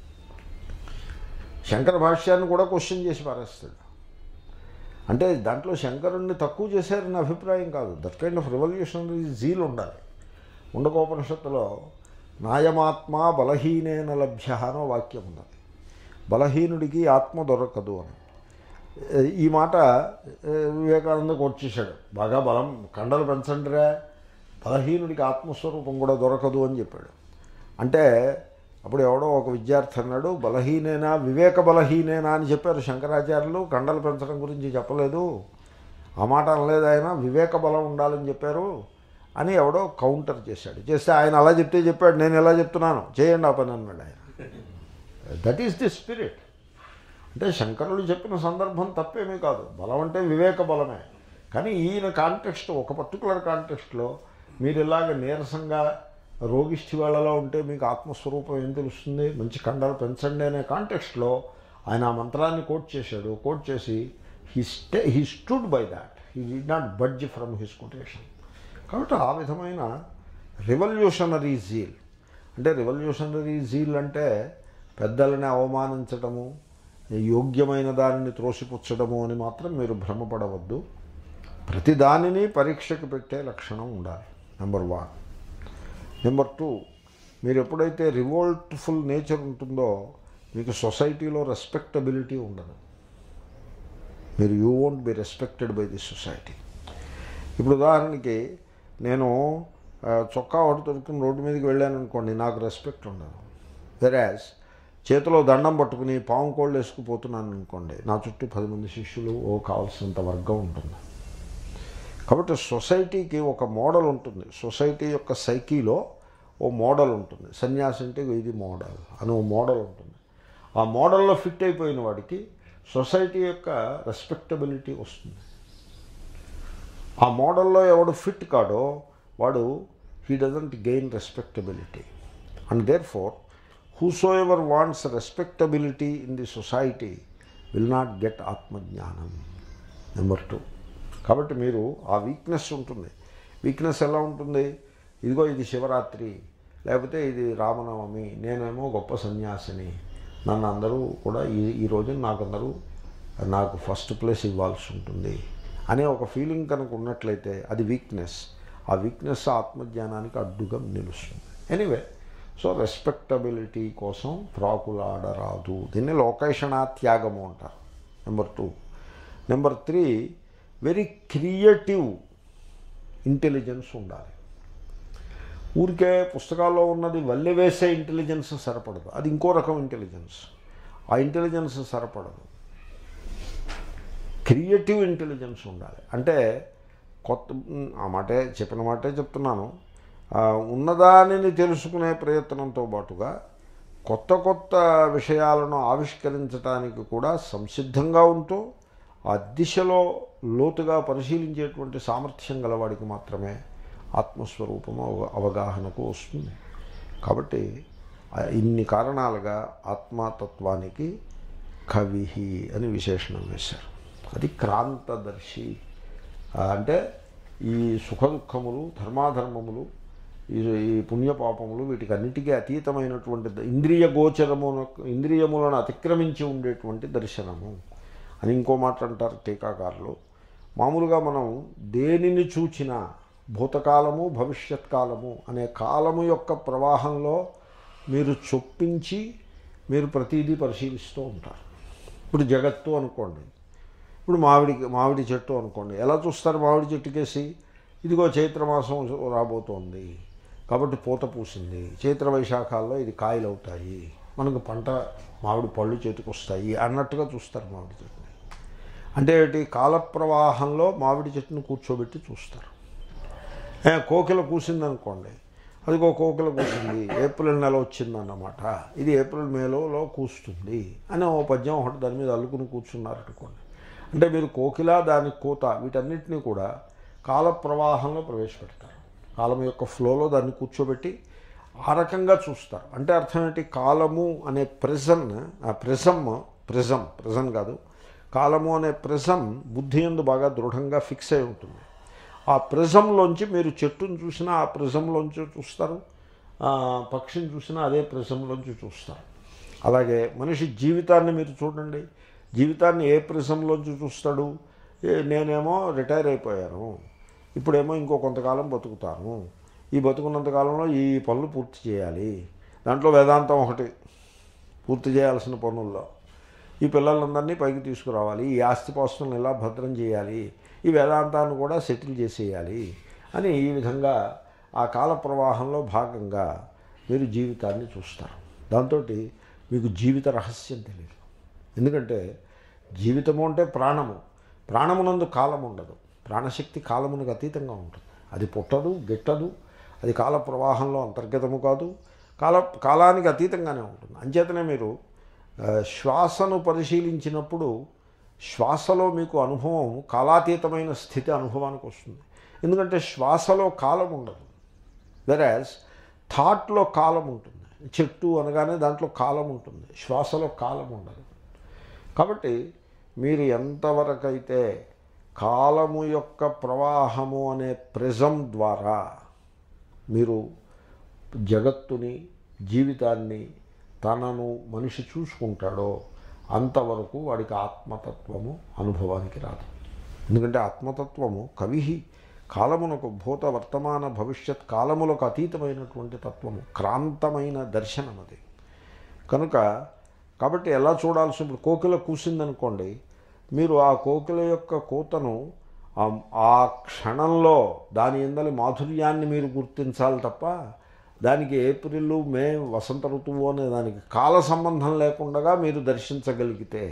Speaker 1: శంకర భాష్యాన్ని కూడా క్వశ్చన్ చేసి పారేస్తాడు అంటే దాంట్లో శంకరుణ్ణి తక్కువ చేశారని అభిప్రాయం కాదు that kind of revolutionary zeal ఉండాలి ఉండకోపనిషత్తులో నాయమాత్మ బలహీనేన లభ్య అనో వాక్యం ఉన్నది బలహీనుడికి ఆత్మ దొరకదు అని ఈ మాట ఏ, వివేకానంద వచ్చేసాడు బాగా బలం కండలు పెంచండిరా బలహీనుడికి ఆత్మస్వరూపం కూడా దొరకదు అని చెప్పాడు అంటే అప్పుడు ఎవడో ఒక విద్యార్థి అన్నాడు బలహీనేనా వివేక బలహీనేనా అని చెప్పారు శంకరాచార్యులు కండలు పెంచడం గురించి చెప్పలేదు ఆ మాట అనలేదు ఆయన వివేక బలం ఉండాలని చెప్పారు అని ఎవడో కౌంటర్ చేశాడు చేస్తే ఆయన అలా చెప్తే చెప్పాడు నేను ఎలా చెప్తున్నాను చేయండి ఆ పని అన్నాడు ఆయన దట్ ఈస్ ది స్పిరిట్ అంటే శంకరులు చెప్పిన సందర్భం తప్పేమీ కాదు బలం అంటే వివేక బలమే కానీ ఈయన కాంటెక్స్ట్ ఒక పర్టికులర్ కాంటెక్స్ట్లో మీరు ఇలాగ నీరసంగా రోగిష్ఠి వాళ్ళలో ఉంటే మీకు ఆత్మస్వరూపం ఏం తెలుస్తుంది మంచి కండలు పెంచండి అనే కాంటెక్స్ట్లో ఆయన ఆ మంత్రాన్ని కోట్ చేశాడు కోట్ చేసి he stay he stood by that he did not budge from his quotation కాబట్టి ఆ విధమైన రెవల్యూషనరీ జీల్ అంటే రెవల్యూషనరీ జీల్ అంటే పెద్దలని అవమానించటము యోగ్యమైన దానిని త్రోసిపుచ్చడము అని మాత్రం మీరు భ్రమపడవద్దు ప్రతి దానిని పరీక్షకు పెట్టే లక్షణం ఉండాలి నెంబర్ వన్ నెంబర్ టూ మీరు ఎప్పుడైతే రివోల్ట్ఫుల్ నేచర్ ఉంటుందో మీకు సొసైటీలో రెస్పెక్టబిలిటీ ఉండదు మీరు you won't be respected by the society ఇప్పుడు ఉదాహరణకి నేను ఆ, చొక్కా ఒకటి దొరుకుని రోడ్డు మీదకి వెళ్ళాను అనుకోండి నాకు రెస్పెక్ట్ ఉండదు వెరాజ్ చేతిలో దండం పట్టుకుని పాము కోళ్ళు వేసుకుపోతున్నాను అనుకోండి నా చుట్టూ పది మంది శిష్యులు ఓ కావాల్సినంత వర్గం ఉంటుంది కాబట్టి సొసైటీకి ఒక మోడల్ ఉంటుంది సొసైటీ యొక్క సైకీలో ఓ మోడల్ ఉంటుంది సన్యాసి అంటే ఇది మోడల్ అని ఓ మోడల్ ఉంటుంది ఆ మోడల్లో ఫిట్ అయిపోయిన వాడికి సొసైటీ యొక్క రెస్పెక్టబిలిటీ వస్తుంది ఆ మోడల్లో ఎవడు ఫిట్ కాడో వాడు he doesn't gain respectability and therefore whosoever wants respectability in the society will not get ఆత్మజ్ఞానం నెంబర్ టూ కాబట్టి మీరు ఆ వీక్నెస్ ఉంటుంది వీక్నెస్ ఎలా ఉంటుంది ఇదిగో ఇది శివరాత్రి లేకపోతే ఇది రామనవమి నేనేమో గొప్ప సన్యాసిని నన్ను అందరూ కూడా ఈ ఈ రోజున నాకు అందరూ నాకు ఫస్ట్ ప్లేస్ ఇవ్వాల్సి ఉంటుంది అనే ఒక ఫీలింగ్ కనుక ఉన్నట్లయితే అది వీక్నెస్ ఆ వీక్నెస్ ఆత్మజ్ఞానానికి అడ్డుగా నిలుస్తుంది ఎనీవే సో రెస్పెక్టబిలిటీ కోసం ప్రాకులాడరాదు దీన్ని లోకేషణా త్యాగము అంటారు number two number three very creative intelligence ఉండాలి ఊరికే పుస్తకాల్లో ఉన్నది వల్లె వేసే ఇంటెలిజెన్స్ సరిపడదు అది ఇంకో రకం ఇంటెలిజెన్స్ ఆ ఇంటెలిజెన్స్ సరిపడదు క్రియేటివ్ ఇంటెలిజెన్స్ ఉండాలి అంటే కొత్త ఆ మాటే చెప్పిన మాటే చెప్తున్నాను ఆ, ఉన్నదానిని తెలుసుకునే ప్రయత్నంతో పాటుగా కొత్త కొత్త విషయాలను ఆవిష్కరించడానికి కూడా సంసిద్ధంగా ఉంటూ ఆ దిశలో లోతుగా పరిశీలించేటువంటి సామర్థ్యం గలవాడికి మాత్రమే ఆత్మస్వరూపము అవ- అవగాహనకు వస్తుంది కాబట్టి ఆ ఇన్ని కారణాలుగా ఆత్మతత్వానికి కవి అని విశేషణం వేశారు అది క్రాంతదర్శి ఆ, అంటే ఈ సుఖ దుఃఖములు ధర్మాధర్మములు ఈ ఈ పుణ్యపాపములు వీటికి అన్నిటికీ అతీతమైనటువంటి ద- ఇంద్రియ గోచరమును ఇంద్రియములను అతిక్రమించి ఉండేటువంటి దర్శనము అని ఇంకో మాట అంటారు టీకాకారులు మామూలుగా మనం దేనిని చూచినా భూతకాలము భవిష్యత్ కాలము అనే కాలము యొక్క ప్రవాహంలో మీరు చొప్పించి మీరు ప్రతిదీ పరిశీలిస్తూ ఉంటారు ఇప్పుడు జగత్తు అనుకోండి ఇప్పుడు మామిడి మామిడి చెట్టు అనుకోండి ఎలా చూస్తారు మామిడి చెట్టుకేసి ఇదిగో చైత్రమాసం రాబోతోంది కాబట్టి పూత పూసింది చైత్ర వైశాఖాల్లో ఇది కాయలు అవుతాయి మనకు పంట మామిడి పళ్ళు చేతికి వస్తాయి అన్నట్టుగా చూస్తారు మామిడి చెట్టుని అంటే ఏంటి కాల ప్రవాహంలో మామిడి చెట్టును కూర్చోబెట్టి చూస్తారు ఏ, కోకిల కూసిందనుకోండి అదిగో కోకిల కూసింది ఏప్రిల్ నెల వచ్చిందన్నమాట ఇది ఏప్రిల్ మేలో కూస్తుంది అని ఓ పద్యం ఒకటి దాని మీద అల్లుకుని కూర్చున్నారనుకోండి అంటే మీరు కోకిల దాని కోత వీటన్నిటినీ కూడా కాల ప్రవాహంలో ప్రవేశపెడతారు కాలం యొక్క ఫ్లోలో దాన్ని కూర్చోబెట్టి ఆ రకంగా చూస్తారు అంటే అర్థం ఏంటి కాలము అనే ప్రెజన్ ఆ ప్రిజమ్ ప్రిజం ప్రిజం కాదు కాలము అనే ప్రిజం బుద్ధి ఎందు బాగా దృఢంగా ఫిక్స్ అయి ఉంటుంది ఆ ప్రిజంలోంచి మీరు చెట్టును చూసినా ఆ ప్రిజంలోంచి చూస్తారు ఆ, పక్షిని చూసినా అదే ప్రిజంలోంచి చూస్తారు అలాగే మనిషి జీవితాన్ని మీరు చూడండి జీవితాన్ని ఏ ప్రిజంలోంచి చూస్తాడు ఏ- నేనేమో రిటైర్ అయిపోయాను ఇప్పుడేమో ఇంకో కొంతకాలం బతుకుతాను ఈ బతుకున్నంత కాలంలో ఈ పనులు పూర్తి చేయాలి దాంట్లో వేదాంతం ఒకటి పూర్తి చేయాల్సిన పనుల్లో ఈ పిల్లలందరినీ పైకి తీసుకురావాలి ఈ ఆస్తిపాస్తులను ఇలా భద్రం చేయాలి ఈ వేదాంతాన్ని కూడా సెటిల్ చేసేయాలి అని ఈ విధంగా ఆ కాల ప్రవాహంలో భాగంగా మీరు జీవితాన్ని చూస్తారు దాంతో మీకు జీవిత రహస్యం తెలియదు ఎందుకంటే జీవితము అంటే ప్రాణము ప్రాణమునందు కాలం ఉండదు ప్రాణశక్తి కాలమునకు అతీతంగా ఉంటుంది అది పుట్టదు గిట్టదు అది కాల ప్రవాహంలో అంతర్గతము కాదు కాల కాలానికి అతీతంగానే ఉంటుంది అంచేతనే మీరు ఆ, శ్వాసను పరిశీలించినప్పుడు శ్వాసలో మీకు అనుభవం కాలాతీతమైన స్థితి అనుభవానికి వస్తుంది ఎందుకంటే శ్వాసలో కాలం ఉండదు వెరాజ్ థాట్లో కాలం ఉంటుంది చెట్టు అనగానే దాంట్లో కాలం ఉంటుంది శ్వాసలో కాలం ఉండదు కాబట్టి మీరు ఎంతవరకైతే కాలము యొక్క ప్రవాహము అనే ప్రిజం ద్వారా మీరు జగత్తుని జీవితాన్ని తనను మనిషి చూసుకుంటాడో అంతవరకు వాడికి ఆత్మతత్వము అనుభవానికి రాదు ఎందుకంటే ఆత్మతత్వము కవి కాలమునకు భూత వర్తమాన భవిష్యత్ కాలములకు అతీతమైనటువంటి తత్వము క్రాంతమైన దర్శనం అది కనుక కాబట్టి ఎలా చూడాల్సి ఇప్పుడు కోకిల కూసిందనుకోండి మీరు ఆ కోకిల యొక్క కూతను ఆ- ఆ క్షణంలో దాని ఎందలి మాధుర్యాన్ని మీరు గుర్తించాలి తప్ప దానికి ఏప్రిల్ మే వసంత ఋతువు అనే దానికి కాల సంబంధం లేకుండా మీరు దర్శించగలిగితే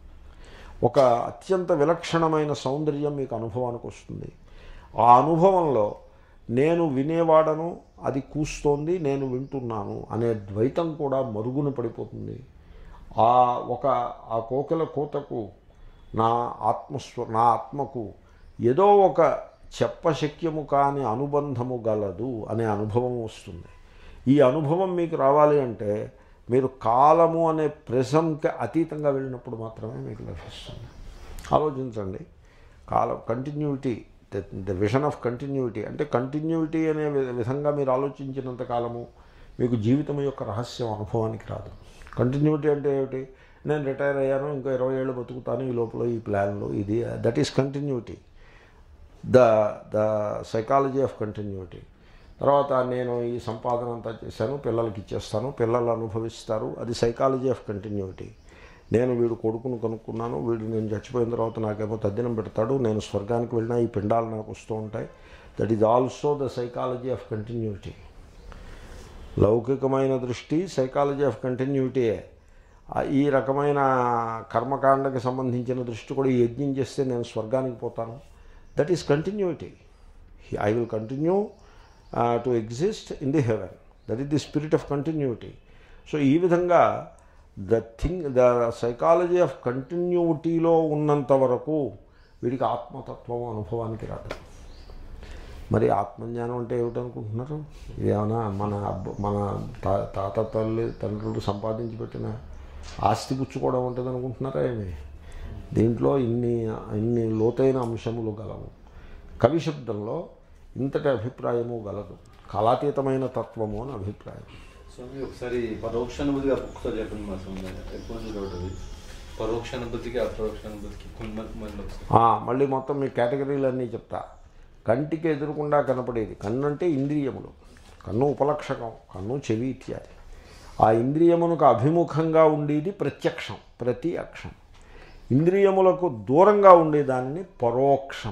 Speaker 1: ఒక అత్యంత విలక్షణమైన సౌందర్యం మీకు అనుభవానికి వస్తుంది ఆ అనుభవంలో నేను వినేవాడను అది కూస్తోంది నేను వింటున్నాను అనే ద్వైతం కూడా మరుగున పడిపోతుంది ఆ ఒక ఆ కోకిల కూతకు నా ఆత్మస్వ నా ఆత్మకు ఏదో ఒక చెప్పశక్యము కాని అనుబంధము గలదు అనే అనుభవం వస్తుంది ఈ అనుభవం మీకు రావాలి అంటే మీరు కాలము అనే ప్రెజంకి అతీతంగా వెళ్ళినప్పుడు మాత్రమే మీకు లభిస్తుంది ఆలోచించండి కాలం continuity the vision of continuity అంటే కంటిన్యూటీ అనే వి- విధంగా మీరు ఆలోచించినంత కాలము మీకు జీవితం యొక్క రహస్యం అనుభవానికి రాదు కంటిన్యూటీ అంటే ఏమిటి నేను రిటైర్ అయ్యాను ఇంకో ఇరవై ఏళ్ళు బతుకుతాను ఈ లోపల ఈ ప్లాన్లో ఇది that is continuity the the psychology of continuity తర్వాత నేను ఈ సంపాదన అంతా చేశాను పిల్లలకి ఇచ్చేస్తాను పిల్లలు అనుభవిస్తారు అది సైకాలజీ ఆఫ్ కంటిన్యూటీ నేను వీడు కొడుకును కనుక్కున్నాను వీడు నేను చచ్చిపోయిన తర్వాత నాకేమో తద్దినం పెడతాడు నేను స్వర్గానికి వెళ్ళినా ఈ పిండాలు నాకు వస్తూ ఉంటాయి that is also the psychology of continuity లౌకికమైన దృష్టి సైకాలజీ ఆఫ్ కంటిన్యూటీయే ఆ ఈ రకమైన కర్మకాండకి సంబంధించిన దృష్టి కూడా ఈ యజ్ఞం చేస్తే నేను స్వర్గానికి పోతాను that is continuity I will continue to exist in the heaven that is the spirit of continuity so ఈ విధంగా the thing the psychology of కంటిన్యూటీలో ఉన్నంత వరకు వీడికి ఆత్మతత్వం అనుభవానికి రాదు మరి ఆత్మజ్ఞానం అంటే ఏమిటనుకుంటున్నారు ఇదేమన్నా మన అబ్బ మన తా తాత తల్లి తండ్రులు సంపాదించి పెట్టిన ఆస్తి పుచ్చుకోవడం ఉంటుంది అనుకుంటున్నారా ఏమి దీంట్లో ఇన్ని ఇన్ని లోతైన అంశములు గలవు కవి శబ్దంలో ఇంతటి అభిప్రాయము గలదు కాలాతీతమైన తత్వము అని అభిప్రాయం
Speaker 2: స్వామి ఒకసారి పరోక్షానుభూతిగా ఒకసారి చెప్పండి మా స్వామి ఎక్కువ నుంచి డౌట్ అది పరోక్షానుభూతికి అపరోక్షానుభూతికి కొన్ని మళ్ళీ ఒకసారి
Speaker 1: ఆ, మళ్ళీ మొత్తం మీ కేటగిరీలన్నీ చెప్తా కంటికి ఎదురకుండా కనపడేది కన్ను అంటే ఇంద్రియములు కన్ను ఉపలక్షకం కన్ను చెవి ఇత్యాది ఆ ఇంద్రియమునకు అభిముఖంగా ఉండేది ప్రత్యక్షం ప్రతి అక్షం ఇంద్రియములకు దూరంగా ఉండేదాన్ని పరోక్షం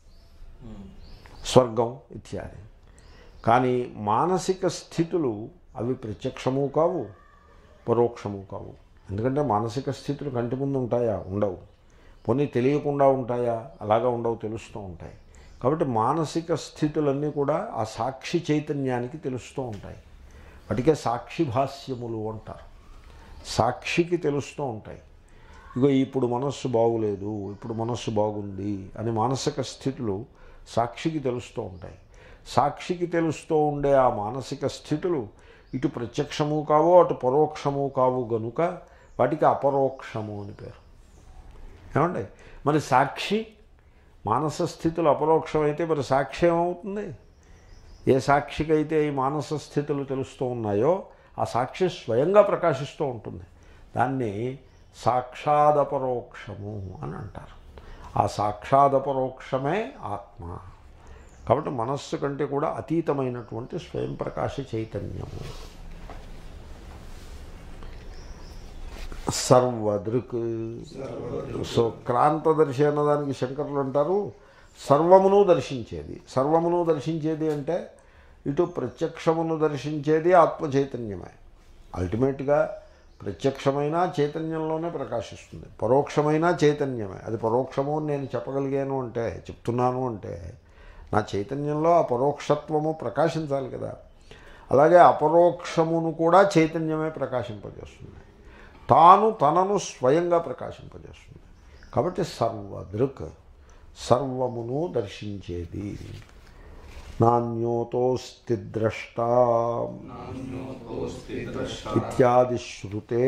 Speaker 1: స్వర్గం ఇత్యాది కానీ మానసిక స్థితులు అవి ప్రత్యక్షము కావు పరోక్షము కావు ఎందుకంటే మానసిక స్థితులు కంటి ముందు ఉంటాయా ఉండవు పోనీ తెలియకుండా ఉంటాయా అలాగా ఉండవు తెలుస్తూ ఉంటాయి కాబట్టి మానసిక స్థితులన్నీ కూడా ఆ సాక్షి చైతన్యానికి తెలుస్తూ ఉంటాయి వాటికే సాక్షి భాష్యములు అంటారు సాక్షికి తెలుస్తూ ఉంటాయి ఇగో ఇప్పుడు మనస్సు బాగులేదు ఇప్పుడు మనస్సు బాగుంది అని మానసిక స్థితులు సాక్షికి తెలుస్తూ ఉంటాయి సాక్షికి తెలుస్తూ ఉండే ఆ మానసిక స్థితులు ఇటు ప్రత్యక్షము కావు అటు పరోక్షము కావు గనుక వాటికి అపరోక్షము అని పేరు ఏమండి మరి సాక్షి మానస స్థితులు అపరోక్షమైతే మరి సాక్షి ఏమవుతుంది ఏ సాక్షికైతే ఈ మానస స్థితులు తెలుస్తూ ఉన్నాయో ఆ సాక్షి స్వయంగా ప్రకాశిస్తూ ఉంటుంది దాన్ని సాక్షాదపరోక్షము అని అంటారు ఆ సాక్షాదపరోక్షమే ఆత్మ కాబట్టి మనస్సు కంటే కూడా అతీతమైనటువంటి స్వయం ప్రకాశ చైతన్యము సర్వదృక్ సో క్రాంతదర్శి అన్నదానికి శంకరులు అంటారు సర్వమును దర్శించేది సర్వమును దర్శించేది అంటే ఇటు ప్రత్యక్షమును దర్శించేది ఆత్మ చైతన్యమే అల్టిమేట్గా ప్రత్యక్షమైన చైతన్యంలోనే ప్రకాశిస్తుంది పరోక్షమైన చైతన్యమే అది పరోక్షము అని నేను చెప్పగలిగాను అంటే చెప్తున్నాను అంటే నా చైతన్యంలో ఆ పరోక్షత్వము ప్రకాశించాలి కదా అలాగే అపరోక్షమును కూడా చైతన్యమే ప్రకాశింపజేస్తుంది తాను తనను స్వయంగా ప్రకాశింపజేస్తుంది కాబట్టి సర్వదృక్ సర్వమును దర్శించేది నాణ్యోతోస్తి ద్రష్ట ఇత్యాది శృతే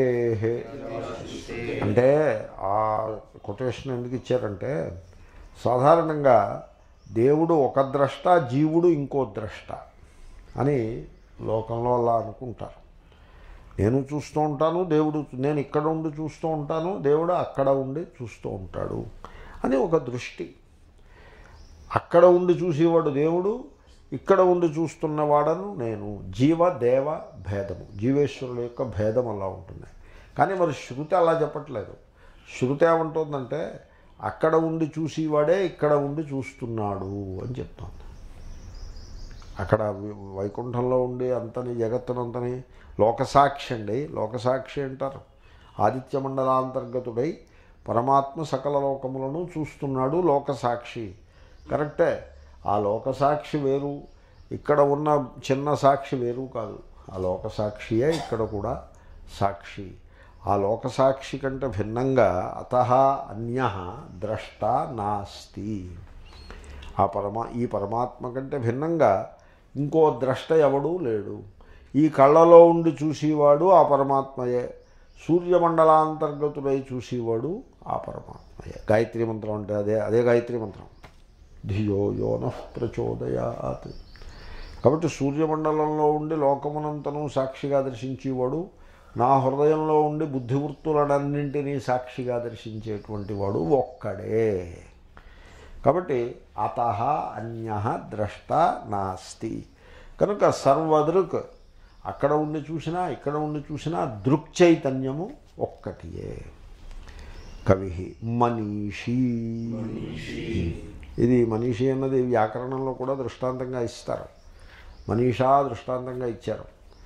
Speaker 1: అంటే ఆ కొటేషన్ ఎందుకు ఇచ్చారంటే సాధారణంగా దేవుడు ఒక ద్రష్ట జీవుడు ఇంకో ద్రష్ట అని లోకంలో అలా అనుకుంటారు నేను చూస్తూ ఉంటాను దేవుడు నేను ఇక్కడ ఉండి చూస్తూ ఉంటాను దేవుడు అక్కడ ఉండి చూస్తూ ఉంటాడు అని ఒక దృష్టి అక్కడ ఉండి చూసేవాడు దేవుడు ఇక్కడ ఉండి చూస్తున్నవాడను నేను జీవ దేవ భేదము జీవేశ్వరుల యొక్క భేదం అలా ఉంటుంది కానీ మరి శృతి అలా చెప్పట్లేదు శృతి ఏమంటుందంటే అక్కడ ఉండి చూసేవాడే ఇక్కడ ఉండి చూస్తున్నాడు అని చెప్తోంది అక్కడ వి- వైకుంఠంలో ఉండి అంతని జగత్తునంతని లోకసాక్షి అండి లోకసాక్షి అంటారు ఆదిత్య మండలాంతర్గతుడై పరమాత్మ సకల లోకములను చూస్తున్నాడు లోకసాక్షి కరెక్టే ఆ లోకసాక్షి వేరు ఇక్కడ ఉన్న చిన్న సాక్షి వేరు కాదు ఆ లోకసాక్షియే ఇక్కడ కూడా సాక్షి ఆ లోకసాక్షి కంటే భిన్నంగా అత అన్య ద్రష్ట నాస్తి ఆ పరమా ఈ పరమాత్మ కంటే భిన్నంగా ఇంకో ద్రష్ట ఎవడూ లేడు ఈ కళ్ళలో ఉండి చూసేవాడు ఆ పరమాత్మయే సూర్యమండలాంతర్గతుడై చూసేవాడు ఆ పరమాత్మయే గాయత్రి మంత్రం అంటే అదే అదే గాయత్రి మంత్రం ధియో యోన ప్రచోదయాత్ కాబట్టి సూర్యమండలంలో ఉండి లోకమునంతను సాక్షిగా దర్శించేవాడు నా హృదయంలో ఉండి బుద్ధివృత్తులనన్నింటినీ సాక్షిగా దర్శించేటువంటి వాడు ఒక్కడే కాబట్టి అత అన్య ద్రష్ట నాస్తి కనుక సర్వదృక్ అక్కడ ఉండి చూసినా ఇక్కడ ఉండి చూసినా దృక్ చైతన్యము ఒక్కటియే కవి మనీషి ఇది మనీషి అన్నది వ్యాకరణంలో కూడా దృష్టాంతంగా ఇస్తారు మనీషా దృష్టాంతంగా ఇచ్చారు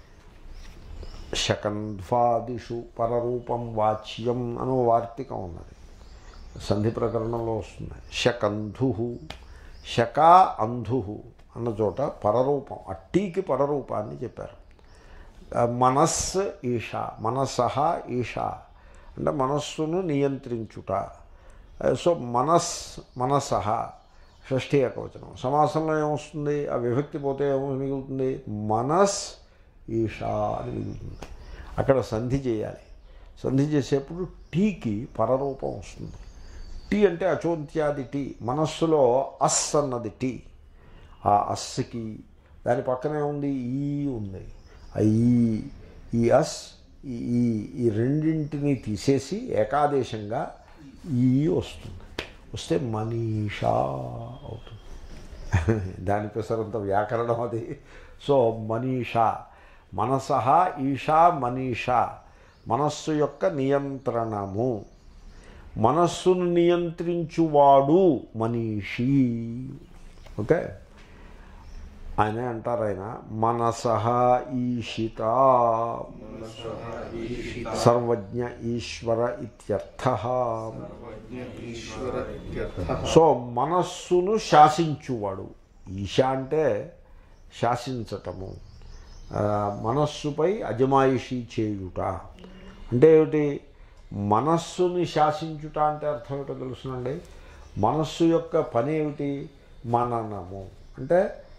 Speaker 1: శకంధ్వాదిషు పరరూపం వాచ్యం అనో వార్తికం ఉన్నది సంధి ప్రకరణంలో వస్తుంది శకంధు శక అంధు అన్న చోట పరరూపం అట్టీకి పరరూపాన్ని చెప్పారు ఆ, మనస్ ఈష మనసహ ఈష అంటే మనస్సును నియంత్రించుట ఆ, సో మనస్ మనసహ షష్ఠీ ఏకవచనం సమాసంలో ఏమొస్తుంది ఆ విభక్తి పోతే ఏమో మిగులుతుంది మనస్ ఈషా అని మిగులుతుంది అక్కడ సంధి చేయాలి సంధి చేసేప్పుడు టీకి పరరూపం వస్తుంది టీ అంటే అచోంత్యాది టీ మనస్సులో అస్ అన్నది టీ ఆ అస్కి దాని పక్కనే ఉంది ఈ ఉంది ఆ ఈ ఈ అస్ ఈ ఈ ఈ రెండింటిని తీసేసి ఏకాదేశంగా ఈ వస్తుంది వస్తే మనీషా అవుతుంది దాని పెసరంత వ్యాకరణం అది సో మనీషా మనస ఈషా మనీషా మనస్సు యొక్క నియంత్రణము మనస్సును నియంత్రించువాడు మనీషి ఓకే ఆయనే అంటారు ఆయన మనస ఈషిత సర్వజ్ఞ ఈశ్వర ఇత్యర్థ సో మనస్సును శాసించువాడు ఈశ అంటే శాసించటము ఆ, మనస్సుపై అజమాయిషీ చేయుట అంటే ఏమిటి మనస్సుని శాసించుట అంటే అర్థం ఏమిటో తెలుసునండి మనస్సు యొక్క పని ఏమిటి మననము అంటే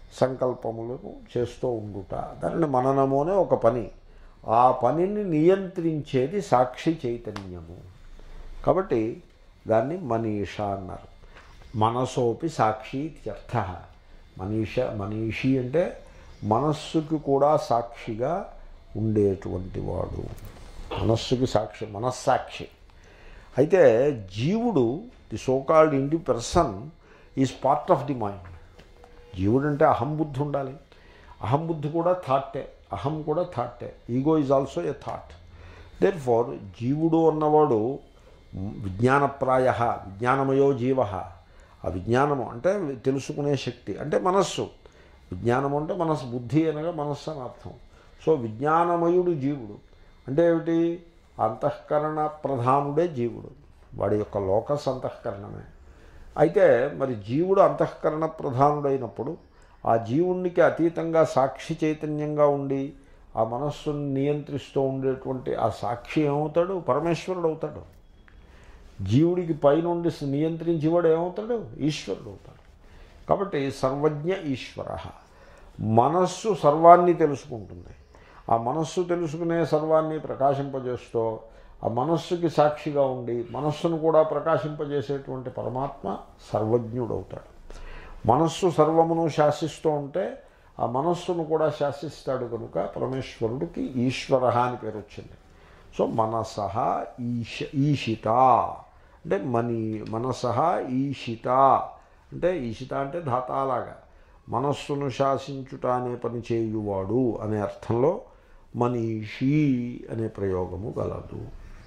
Speaker 1: సంకల్పములను చేస్తూ ఉండుట దానిని మననము అనే ఒక పని ఆ పనిని నియంత్రించేది సాక్షి చైతన్యము కాబట్టి దాన్ని మనీష అన్నారు మనసోపి సాక్షి ఇత్యర్థ మనీష మనీషి అంటే మనస్సుకి కూడా సాక్షిగా ఉండేటువంటి వాడు మనస్సుకి సాక్షి మనస్సాక్షి అయితే జీవుడు ది సోకాల్డ్ ఇండి person is part of the mind జీవుడు అంటే అహం బుద్ధి ఉండాలి అహం బుద్ధి కూడా థాట్టే అహం కూడా థాట్టే ego is also a thought therefore జీవుడు అన్నవాడు విజ్ఞానప్రాయ విజ్ఞానమయో జీవ ఆ విజ్ఞానము అంటే తెలుసుకునే శక్తి అంటే మనస్సు విజ్ఞానము అంటే మనస్సు బుద్ధి అనగా మనస్సు అని అర్థం సో విజ్ఞానమయుడు జీవుడు అంటే ఏమిటి అంతఃకరణ ప్రధానుడే జీవుడు వాడి యొక్క లోకస్ అంతఃకరణమే అయితే మరి జీవుడు అంతఃకరణ ప్రధానుడైనప్పుడు ఆ జీవునికి అతీతంగా సాక్షి చైతన్యంగా ఉండి ఆ మనస్సును నియంత్రిస్తూ ఉండేటువంటి ఆ సాక్షి ఏమవుతాడు పరమేశ్వరుడు అవుతాడు జీవుడికి పైనుండి నియంత్రించేవాడు ఏమవుతాడు ఈశ్వరుడు అవుతాడు కాబట్టి సర్వజ్ఞ ఈశ్వర మనస్సు సర్వాన్ని తెలుసుకుంటుంది ఆ మనస్సు తెలుసుకునే సర్వాన్ని ప్రకాశింపజేస్తూ ఆ మనస్సుకి సాక్షిగా ఉండి మనస్సును కూడా ప్రకాశింపజేసేటువంటి పరమాత్మ సర్వజ్ఞుడవుతాడు మనస్సు సర్వమును శాసిస్తూ ఉంటే ఆ మనస్సును కూడా శాసిస్తాడు కనుక పరమేశ్వరుడికి ఈశ్వర అని పేరు వచ్చింది సో మనస ఈశ ఈశిత అంటే మనీ మనస ఈశిత అంటే ఈశిత అంటే ధాతాలాగా మనస్సును శాసించుట అనే పని చేయువాడు అనే అర్థంలో మనీషి అనే ప్రయోగము గలదు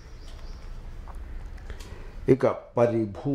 Speaker 1: ఇక పరిభూ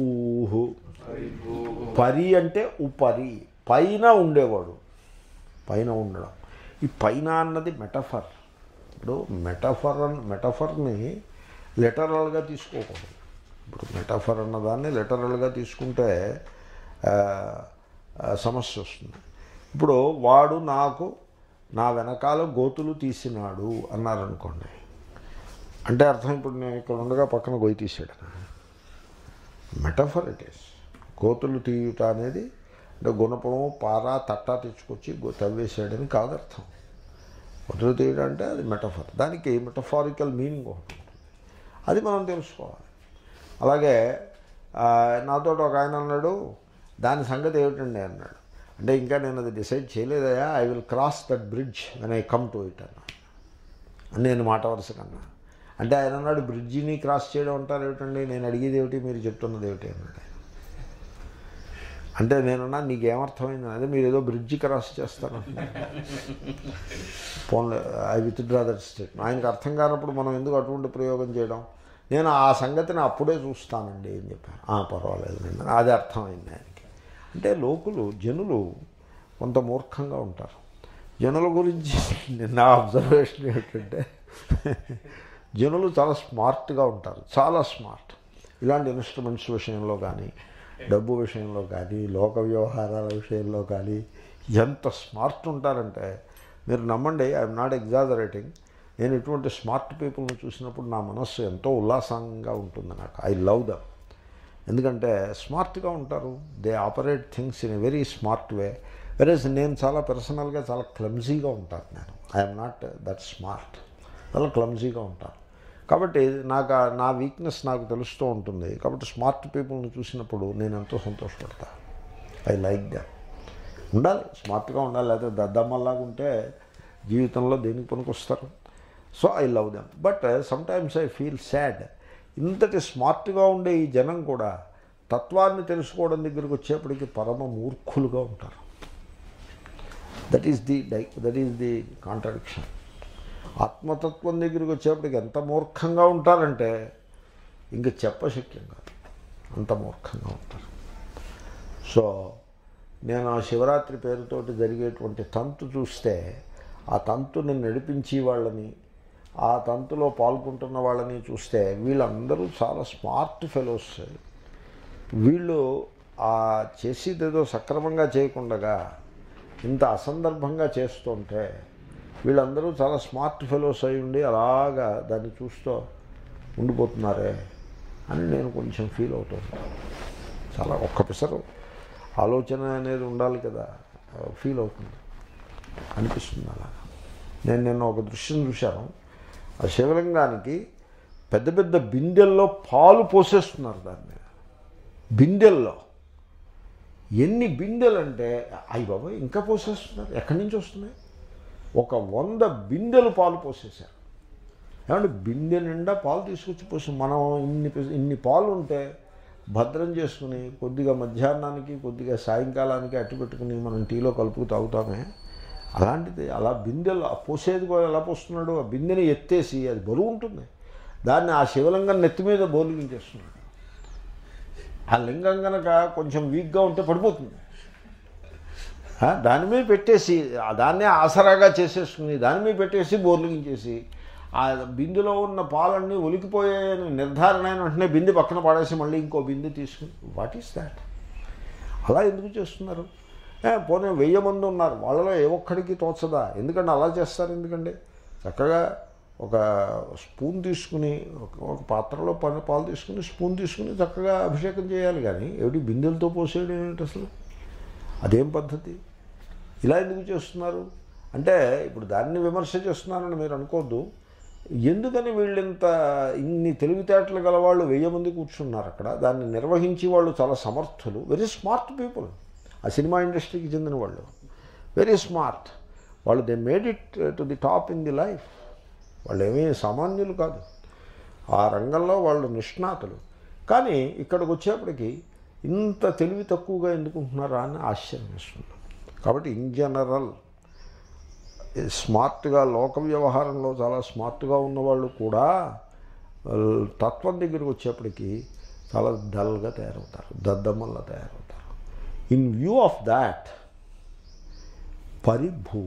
Speaker 1: పరి అంటే ఉపరి పైన ఉండేవాడు పైన ఉండడం ఈ పైన అన్నది మెటఫర్ ఇప్పుడు మెటఫర్ అన్ మెటఫర్ని లిటరల్గా తీసుకోకూడదు ఇప్పుడు మెటఫర్ అన్నదాన్ని లిటరల్గా తీసుకుంటే ఆ, ఆ, సమస్య వస్తుంది ఇప్పుడు వాడు నాకు నా వెనకాల గోతులు తీసినాడు అన్నారనుకోండి అంటే అర్థం ఇప్పుడు నేను ఇక్కడ ఉండగా పక్కన గొయ్యి తీసాడు మెటఫర్ ఇట్ ఈస్ గోతులు తీయుట అనేది అంటే గుణపము పార తట్టా తెచ్చుకొచ్చి గో తవ్వేసాడని కాదు అర్థం గోతులు తీయడం అంటే అది మెటఫర్ దానికి మెటఫారికల్ మీనింగ్ ఒకటి ఉంటుంది అది మనం తెలుసుకోవాలి అలాగే ఆ, నాతో ఒక ఆయన అన్నాడు దాని సంగతి ఏమిటండి అన్నాడు అంటే ఇంకా నేను అది డిసైడ్ చేయలేదయా I will cross that bridge when I come to it అన్నా అని నేను మాట వరుస కన్నా అంటే ఆయన అన్నాడు బ్రిడ్జిని క్రాస్ చేయడం అంటారు ఏమిటండి నేను అడిగేది ఏమిటి మీరు చెప్తున్నది ఏమిటి అన్నాడు అంటే నేనన్నా నీకేమర్థమైంది అదే మీరు ఏదో బ్రిడ్జి క్రాస్ చేస్తారు పోన్లే ఐ విత్డ్రా దట్ స్టేట్ ఆయనకు అర్థం కానప్పుడు మనం ఎందుకు అటువంటి ప్రయోగం చేయడం నేను ఆ సంగతిని అప్పుడే చూస్తానండి అని చెప్పాను "ఆ, పర్వాలేదు నేను అది అర్థమైంది ఆయనకి అంటే లోకులు జనులు కొంత మూర్ఖంగా ఉంటారు జనుల గురించి నా అబ్జర్వేషన్ ఏమిటంటే జనులు చాలా స్మార్ట్గా ఉంటారు చాలా స్మార్ట్ ఇలాంటి ఇన్స్ట్రుమెంట్స్ విషయంలో కానీ డబ్బు విషయంలో కానీ లోక వ్యవహారాల విషయంలో కానీ ఎంత స్మార్ట్ ఉంటారంటే మీరు నమ్మండి ఐఎమ్ నాట్ ఎగ్జాజరేటింగ్ నేను ఇటువంటి స్మార్ట్ పీపుల్ని చూసినప్పుడు నా మనస్సు ఎంతో ఉల్లాసంగా ఉంటుంది నాకు ఐ లవ్ దమ్ ఎందుకంటే స్మార్ట్గా ఉంటారు they operate things in a very smart way వెరేజ్ నేను చాలా పర్సనల్గా చాలా క్లమ్జీగా ఉంటాను నేను ఐఎమ్ నాట్ దట్ స్మార్ట్ చాలా క్లమ్జీగా ఉంటాను కాబట్టి నాకు ఆ- నా వీక్నెస్ నాకు తెలుస్తూ ఉంటుంది కాబట్టి స్మార్ట్ పీపుల్ని చూసినప్పుడు నేను ఎంతో సంతోషపడతా ఐ లైక్ దట్ ఉండాలి స్మార్ట్గా ఉండాలి లేకపోతే దద్దమ్మలాగా ఉంటే జీవితంలో దేనికి పనికొస్తారు so I love them but sometimes I feel sad ఇంతటి స్మార్ట్గా ఉండే ఈ జనం కూడా తత్వాన్ని తెలుసుకోవడం దగ్గరికి వచ్చేప్పటికి పరమ మూర్ఖులుగా ఉంటారు that is the die that is the contradiction ఆత్మతత్వం దగ్గరికి వచ్చేప్పటికి ఎంత మూర్ఖంగా ఉంటారంటే ఇంక చెప్పశక్యం కాదు అంత మూర్ఖంగా ఉంటారు సో నేను ఆ శివరాత్రి పేరుతోటి జరిగేటువంటి తంతు చూస్తే ఆ తంతుని నడిపించి వాళ్ళని ఆ తంతులో పాల్గొంటున్న వాళ్ళని చూస్తే వీళ్ళందరూ చాలా స్మార్ట్ ఫెలోస్ వీళ్ళు ఆ చేసేదేదో సక్రమంగా చేయకుండగా ఇంత అసందర్భంగా చేస్తుంటే వీళ్ళందరూ చాలా స్మార్ట్ ఫెలోస్ అయి ఉండి అలాగా దాన్ని చూస్తూ ఉండిపోతున్నారే అని నేను కొంచెం ఫీల్ అవుతాను చాలా ఒక్క పిసరు ఆలోచన అనేది ఉండాలి కదా ఫీల్ అవుతుంది అనిపిస్తుంది అలా నేను నిన్న ఒక దృశ్యం చూశాను ఆ శివలింగానికి పెద్ద పెద్ద బిందెల్లో పాలు పోసేస్తున్నారు దాని మీద బిందెల్లో ఎన్ని బిందెలు అంటే అయ్యి బాబా ఇంకా పోసేస్తున్నారు ఎక్కడి నుంచి వస్తున్నాయి ఒక వంద బిందెలు పాలు పోసేశారు ఏమంటే బిందె నిండా పాలు తీసుకొచ్చి పోసి మనం ఇన్ని పి- ఇన్ని పాలు ఉంటే భద్రం చేసుకుని కొద్దిగా మధ్యాహ్నానికి కొద్దిగా సాయంకాలానికి అట్టు పెట్టుకుని మనం టీలో కలుపుకు తాగుతామే అలాంటిది అలా బిందెలు ఆ పోసేది కూడా ఎలా పోస్తున్నాడు ఆ బిందెని ఎత్తేసి అది బరువు ఉంటుంది దాన్ని ఆ శివలింగం నెత్తి మీద బోర్లించేస్తున్నాడు ఆ లింగం కనుక కొంచెం వీక్గా ఉంటే పడిపోతుంది ఆ, దాని మీద పెట్టేసి ఆ దాన్నే ఆసరాగా చేసేసుకుని దాని మీద పెట్టేసి బోర్లించేసి ఆ బిందులో ఉన్న పాలన్నీ ఒలికిపోయాయని నిర్ధారణ అయిన వెంటనే బిందె పక్కన పడేసి మళ్ళీ ఇంకో బిందె తీసుకుని వాట్ ఈస్ దాట్ అలా ఎందుకు చేస్తున్నారు ఏ, పోనీ వెయ్యి మంది ఉన్నారు వాళ్ళలో ఏ ఒక్కడికి తోచదా ఎందుకంటే అలా చేస్తారు ఎందుకండి చక్కగా ఒక స్పూన్ తీసుకుని ఒక- ఒక పాత్రలో పని పాలు తీసుకుని స్పూన్ తీసుకుని చక్కగా అభిషేకం చేయాలి కానీ ఏమిటి బిందెలతో పోసేయడం ఏమిటి అసలు అదేం పద్ధతి ఇలా ఎందుకు చేస్తున్నారు అంటే ఇప్పుడు దాన్ని విమర్శ చేస్తున్నారని మీరు అనుకోవద్దు ఎందుకని వీళ్ళింత ఇన్ని తెలివితేటలు గల వాళ్ళు వెయ్యి మంది కూర్చున్నారు అక్కడ దాన్ని నిర్వహించి వాళ్ళు చాలా సమర్థులు వెరీ స్మార్ట్ పీపుల్ ఆ సినిమా ఇండస్ట్రీకి చెందిన వాళ్ళు వెరీ స్మార్ట్ వాళ్ళు they made it to the top in the life వాళ్ళు ఏమీ సామాన్యులు కాదు ఆ రంగంలో వాళ్ళు నిష్ణాతులు కానీ ఇక్కడికి వచ్చేప్పటికి ఇంత తెలివి తక్కువగా ఎందుకుంటున్నారా అని ఆశ్చర్యం వేస్తుంది కాబట్టి ఇన్ జనరల్ స్మార్ట్గా లోక వ్యవహారంలో చాలా స్మార్ట్గా ఉన్నవాళ్ళు కూడా వాళ్ళు తత్వం దగ్గరికి వచ్చేప్పటికి చాలా డల్గా తయారవుతారు దద్దమ్మల్లా తయారవుతారు ఇన్ వ్యూ ఆఫ్ దాట్ పరిభూ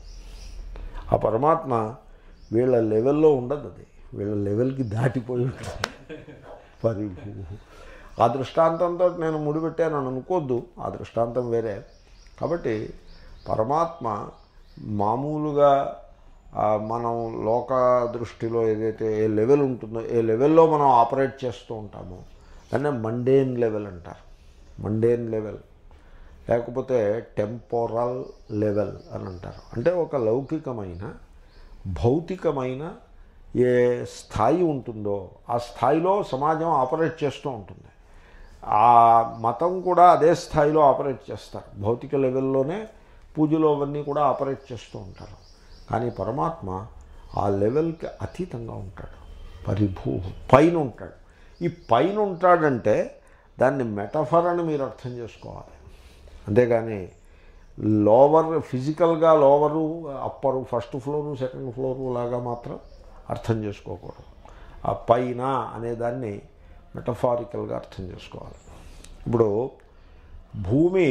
Speaker 1: ఆ పరమాత్మ వీళ్ళ లెవెల్లో ఉండదు అది వీళ్ళ లెవెల్కి దాటిపోయి ఉంటుంది పరిభూ ఆ దృష్టాంతంతో నేను ముడిపెట్టాను అని అనుకోద్దు ఆ దృష్టాంతం వేరే కాబట్టి పరమాత్మ మామూలుగా ఆ, మనం లోక దృష్టిలో ఏదైతే ఏ లెవెల్ ఉంటుందో ఏ లెవెల్లో మనం ఆపరేట్ చేస్తూ ఉంటామో దాన్నే మండేన్ లెవెల్ అంటారు మండేన్ లెవెల్ లేకపోతే టెంపోరల్ లెవెల్ అని అంటారు అంటే ఒక లౌకికమైన భౌతికమైన ఏ స్థాయి ఉంటుందో ఆ స్థాయిలో సమాజం ఆపరేట్ చేస్తూ ఉంటుంది ఆ మతం కూడా అదే స్థాయిలో ఆపరేట్ చేస్తారు భౌతిక లెవెల్లోనే పూజలు అవన్నీ కూడా ఆపరేట్ చేస్తూ ఉంటారు కానీ పరమాత్మ ఆ లెవెల్కి అతీతంగా ఉంటాడు పరిభూ పైన ఉంటాడు ఈ పైన ఉంటాడంటే దాన్ని మెటఫర్ అని మీరు అర్థం చేసుకోవాలి అంతేగాని లోవర్ ఫిజికల్గా lower upper first floor second floor లాగా మాత్రం అర్థం చేసుకోకూడదు ఆ పైన అనేదాన్ని మెటఫారికల్గా అర్థం చేసుకోవాలి ఇప్పుడు భూమి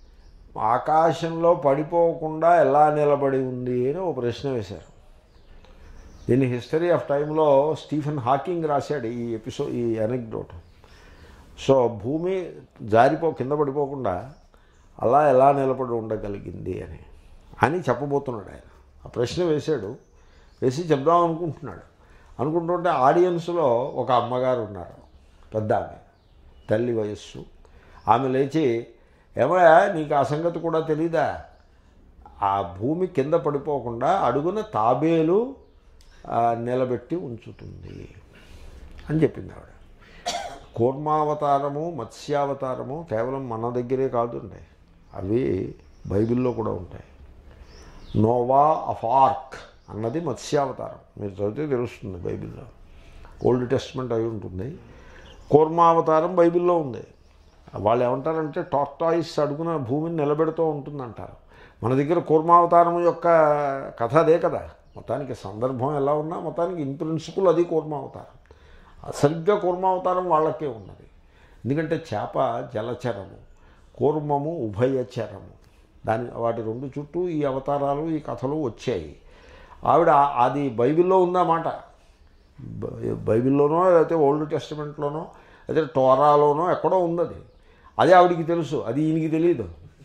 Speaker 1: ఆకాశంలో పడిపోకుండా ఎలా నిలబడి ఉంది అని ఒక ప్రశ్న వేశారు దీని హిస్టరీ ఆఫ్ టైంలో స్టీఫెన్ హాకింగ్ రాశాడు ఈ ఎపిసోడ్ ఈ అనెక్డోట్ సో భూమి జారిపో కింద పడిపోకుండా అలా ఎలా నిలబడి ఉండగలిగింది అని అని చెప్పబోతున్నాడు ఆయన ఆ ప్రశ్న వేశాడు వేసి చెప్దాం అనుకుంటున్నాడు అనుకుంటుంటే ఆడియన్స్లో ఒక అమ్మగారు ఉన్నారు పెద్ద ఆమె తల్లి వయస్సు ఆమె లేచి ఏమయ్యా నీకు ఆ సంగతి కూడా తెలీదా ఆ భూమి కింద పడిపోకుండా అడుగున తాబేలు ఆ, నిలబెట్టి ఉంచుతుంది అని చెప్పింది ఆవిడ కూర్మావతారము మత్స్యావతారము కేవలం మన దగ్గరే కాదుంటాయి అవి బైబిల్లో కూడా ఉంటాయి నోవా ఆఫ్ ఆర్క్ అన్నది మత్స్యావతారం మీరు చదివితే తెలుస్తుంది బైబిల్లో ఓల్డ్ టెస్ట్మెంట్ అయి ఉంటుంది కూర్మావతారం బైబిల్లో ఉంది వాళ్ళు ఏమంటారంటే టార్టాయిస్ అడుగున భూమిని నిలబెడుతూ ఉంటుందంటారు మన దగ్గర కూర్మావతారం యొక్క కథ అదే కదా మొత్తానికి సందర్భం ఎలా ఉన్నా మొత్తానికి ఇన్ ప్రిన్సిపుల్ అది కూర్మావతారం సరిగ్గా కూర్మావతారం వాళ్ళకే ఉన్నది ఎందుకంటే చేప జలచరము కూర్మము ఉభయచరము దాని వాటి రెండు చుట్టూ ఈ అవతారాలు ఈ కథలు వచ్చాయి ఆవిడ అది బైబిల్లో ఉందన్నమాట బై- బైబిల్లోనో లేకపోతే ఓల్డ్ టెస్టిమెంట్లోనో అయితే టోరాలోనో ఎక్కడో ఉన్నది అదే ఆవిడికి తెలుసు అది ఈయనకి తెలియదు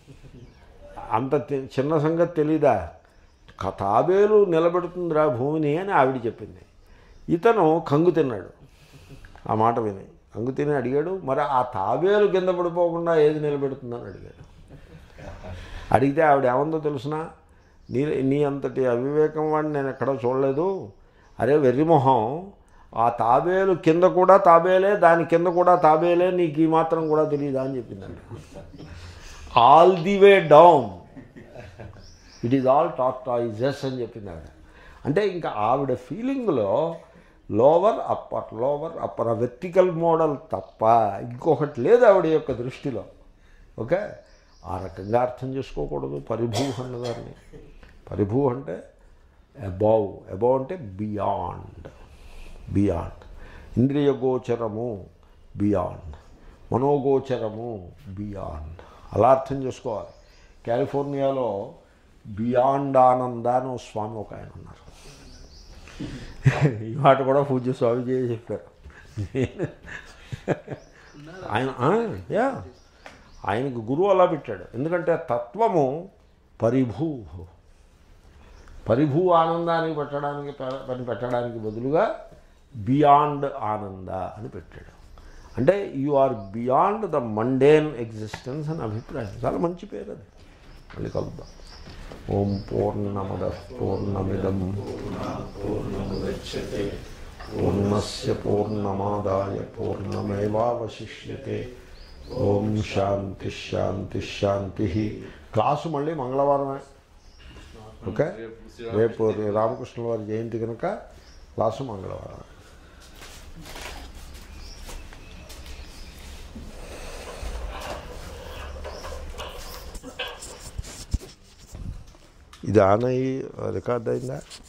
Speaker 1: అంత తె- చిన్న సంగతి తెలీదా క- తాబేలు నిలబెడుతుందిరా భూమిని అని ఆవిడ చెప్పింది ఇతను కంగు తిన్నాడు ఆ మాట విని కంగు తిని అడిగాడు మరి ఆ తాబేలు కింద పడిపోకుండా ఏది నిలబెడుతుందని అడిగాడు అడిగితే ఆవిడ ఏమందో తెలుసిన నీ నీ అంతటి అవివేకం వాడిని నేను ఎక్కడో చూడలేదు అరే వెర్రిమొహం ఆ తాబేలు కింద కూడా తాబేలే దాని కింద కూడా తాబేలే నీకు ఈ మాత్రం కూడా తెలియదా అని చెప్పిందండి all the way down it is all tortoises అని చెప్పింది ఆవిడ అంటే ఇంకా ఆవిడ ఫీలింగ్లో lower upper lower upper vertical model తప్ప ఇంకొకటి లేదు ఆవిడ యొక్క దృష్టిలో ఓకే ఆ రకంగా అర్థం చేసుకోకూడదు పరిభూ అన్నదాన్ని పరిభూ అంటే అబౌవ్ అబౌవ్ అంటే బియాండ్ బియాండ్ ఇంద్రియ గోచరము బియాండ్ మనోగోచరము బియాండ్ అలా అర్థం చేసుకోవాలి కాలిఫోర్నియాలో బియాండ్ ఆనంద అని ఓ స్వామి ఒక ఆయన ఉన్నారు ఈ మాట కూడా పూజ్య స్వామి చేసి చెప్పారు ఆయన ఆ, యా ఆయనకు గురువు అలా పెట్టాడు ఎందుకంటే తత్వము పరిభూ పరిభూ ఆనందానికి పెట్టడానికి ప- పని పెట్టడానికి బదులుగా బియాండ్ ఆనంద అని పెట్టాడు అంటే you are beyond the mundane existence అని అభిప్రాయం చాలా మంచి పేరు అది మళ్ళీ కలుద్దాం ఓం పూర్ణమద పూర్ణమిదం పూర్ణస్య పూర్ణమాదాయ పూర్ణమేవాశిష్యతే ఓం శాంతి శాంతి శాంతి క్లాసు మళ్ళీ మంగళవారమే ఓకే రేపు రామకృష్ణ వారి జయంతి కనుక క్లాసు మంగళవారం ఇది ఆన్ అయ్యి రికార్డ్ అయిందా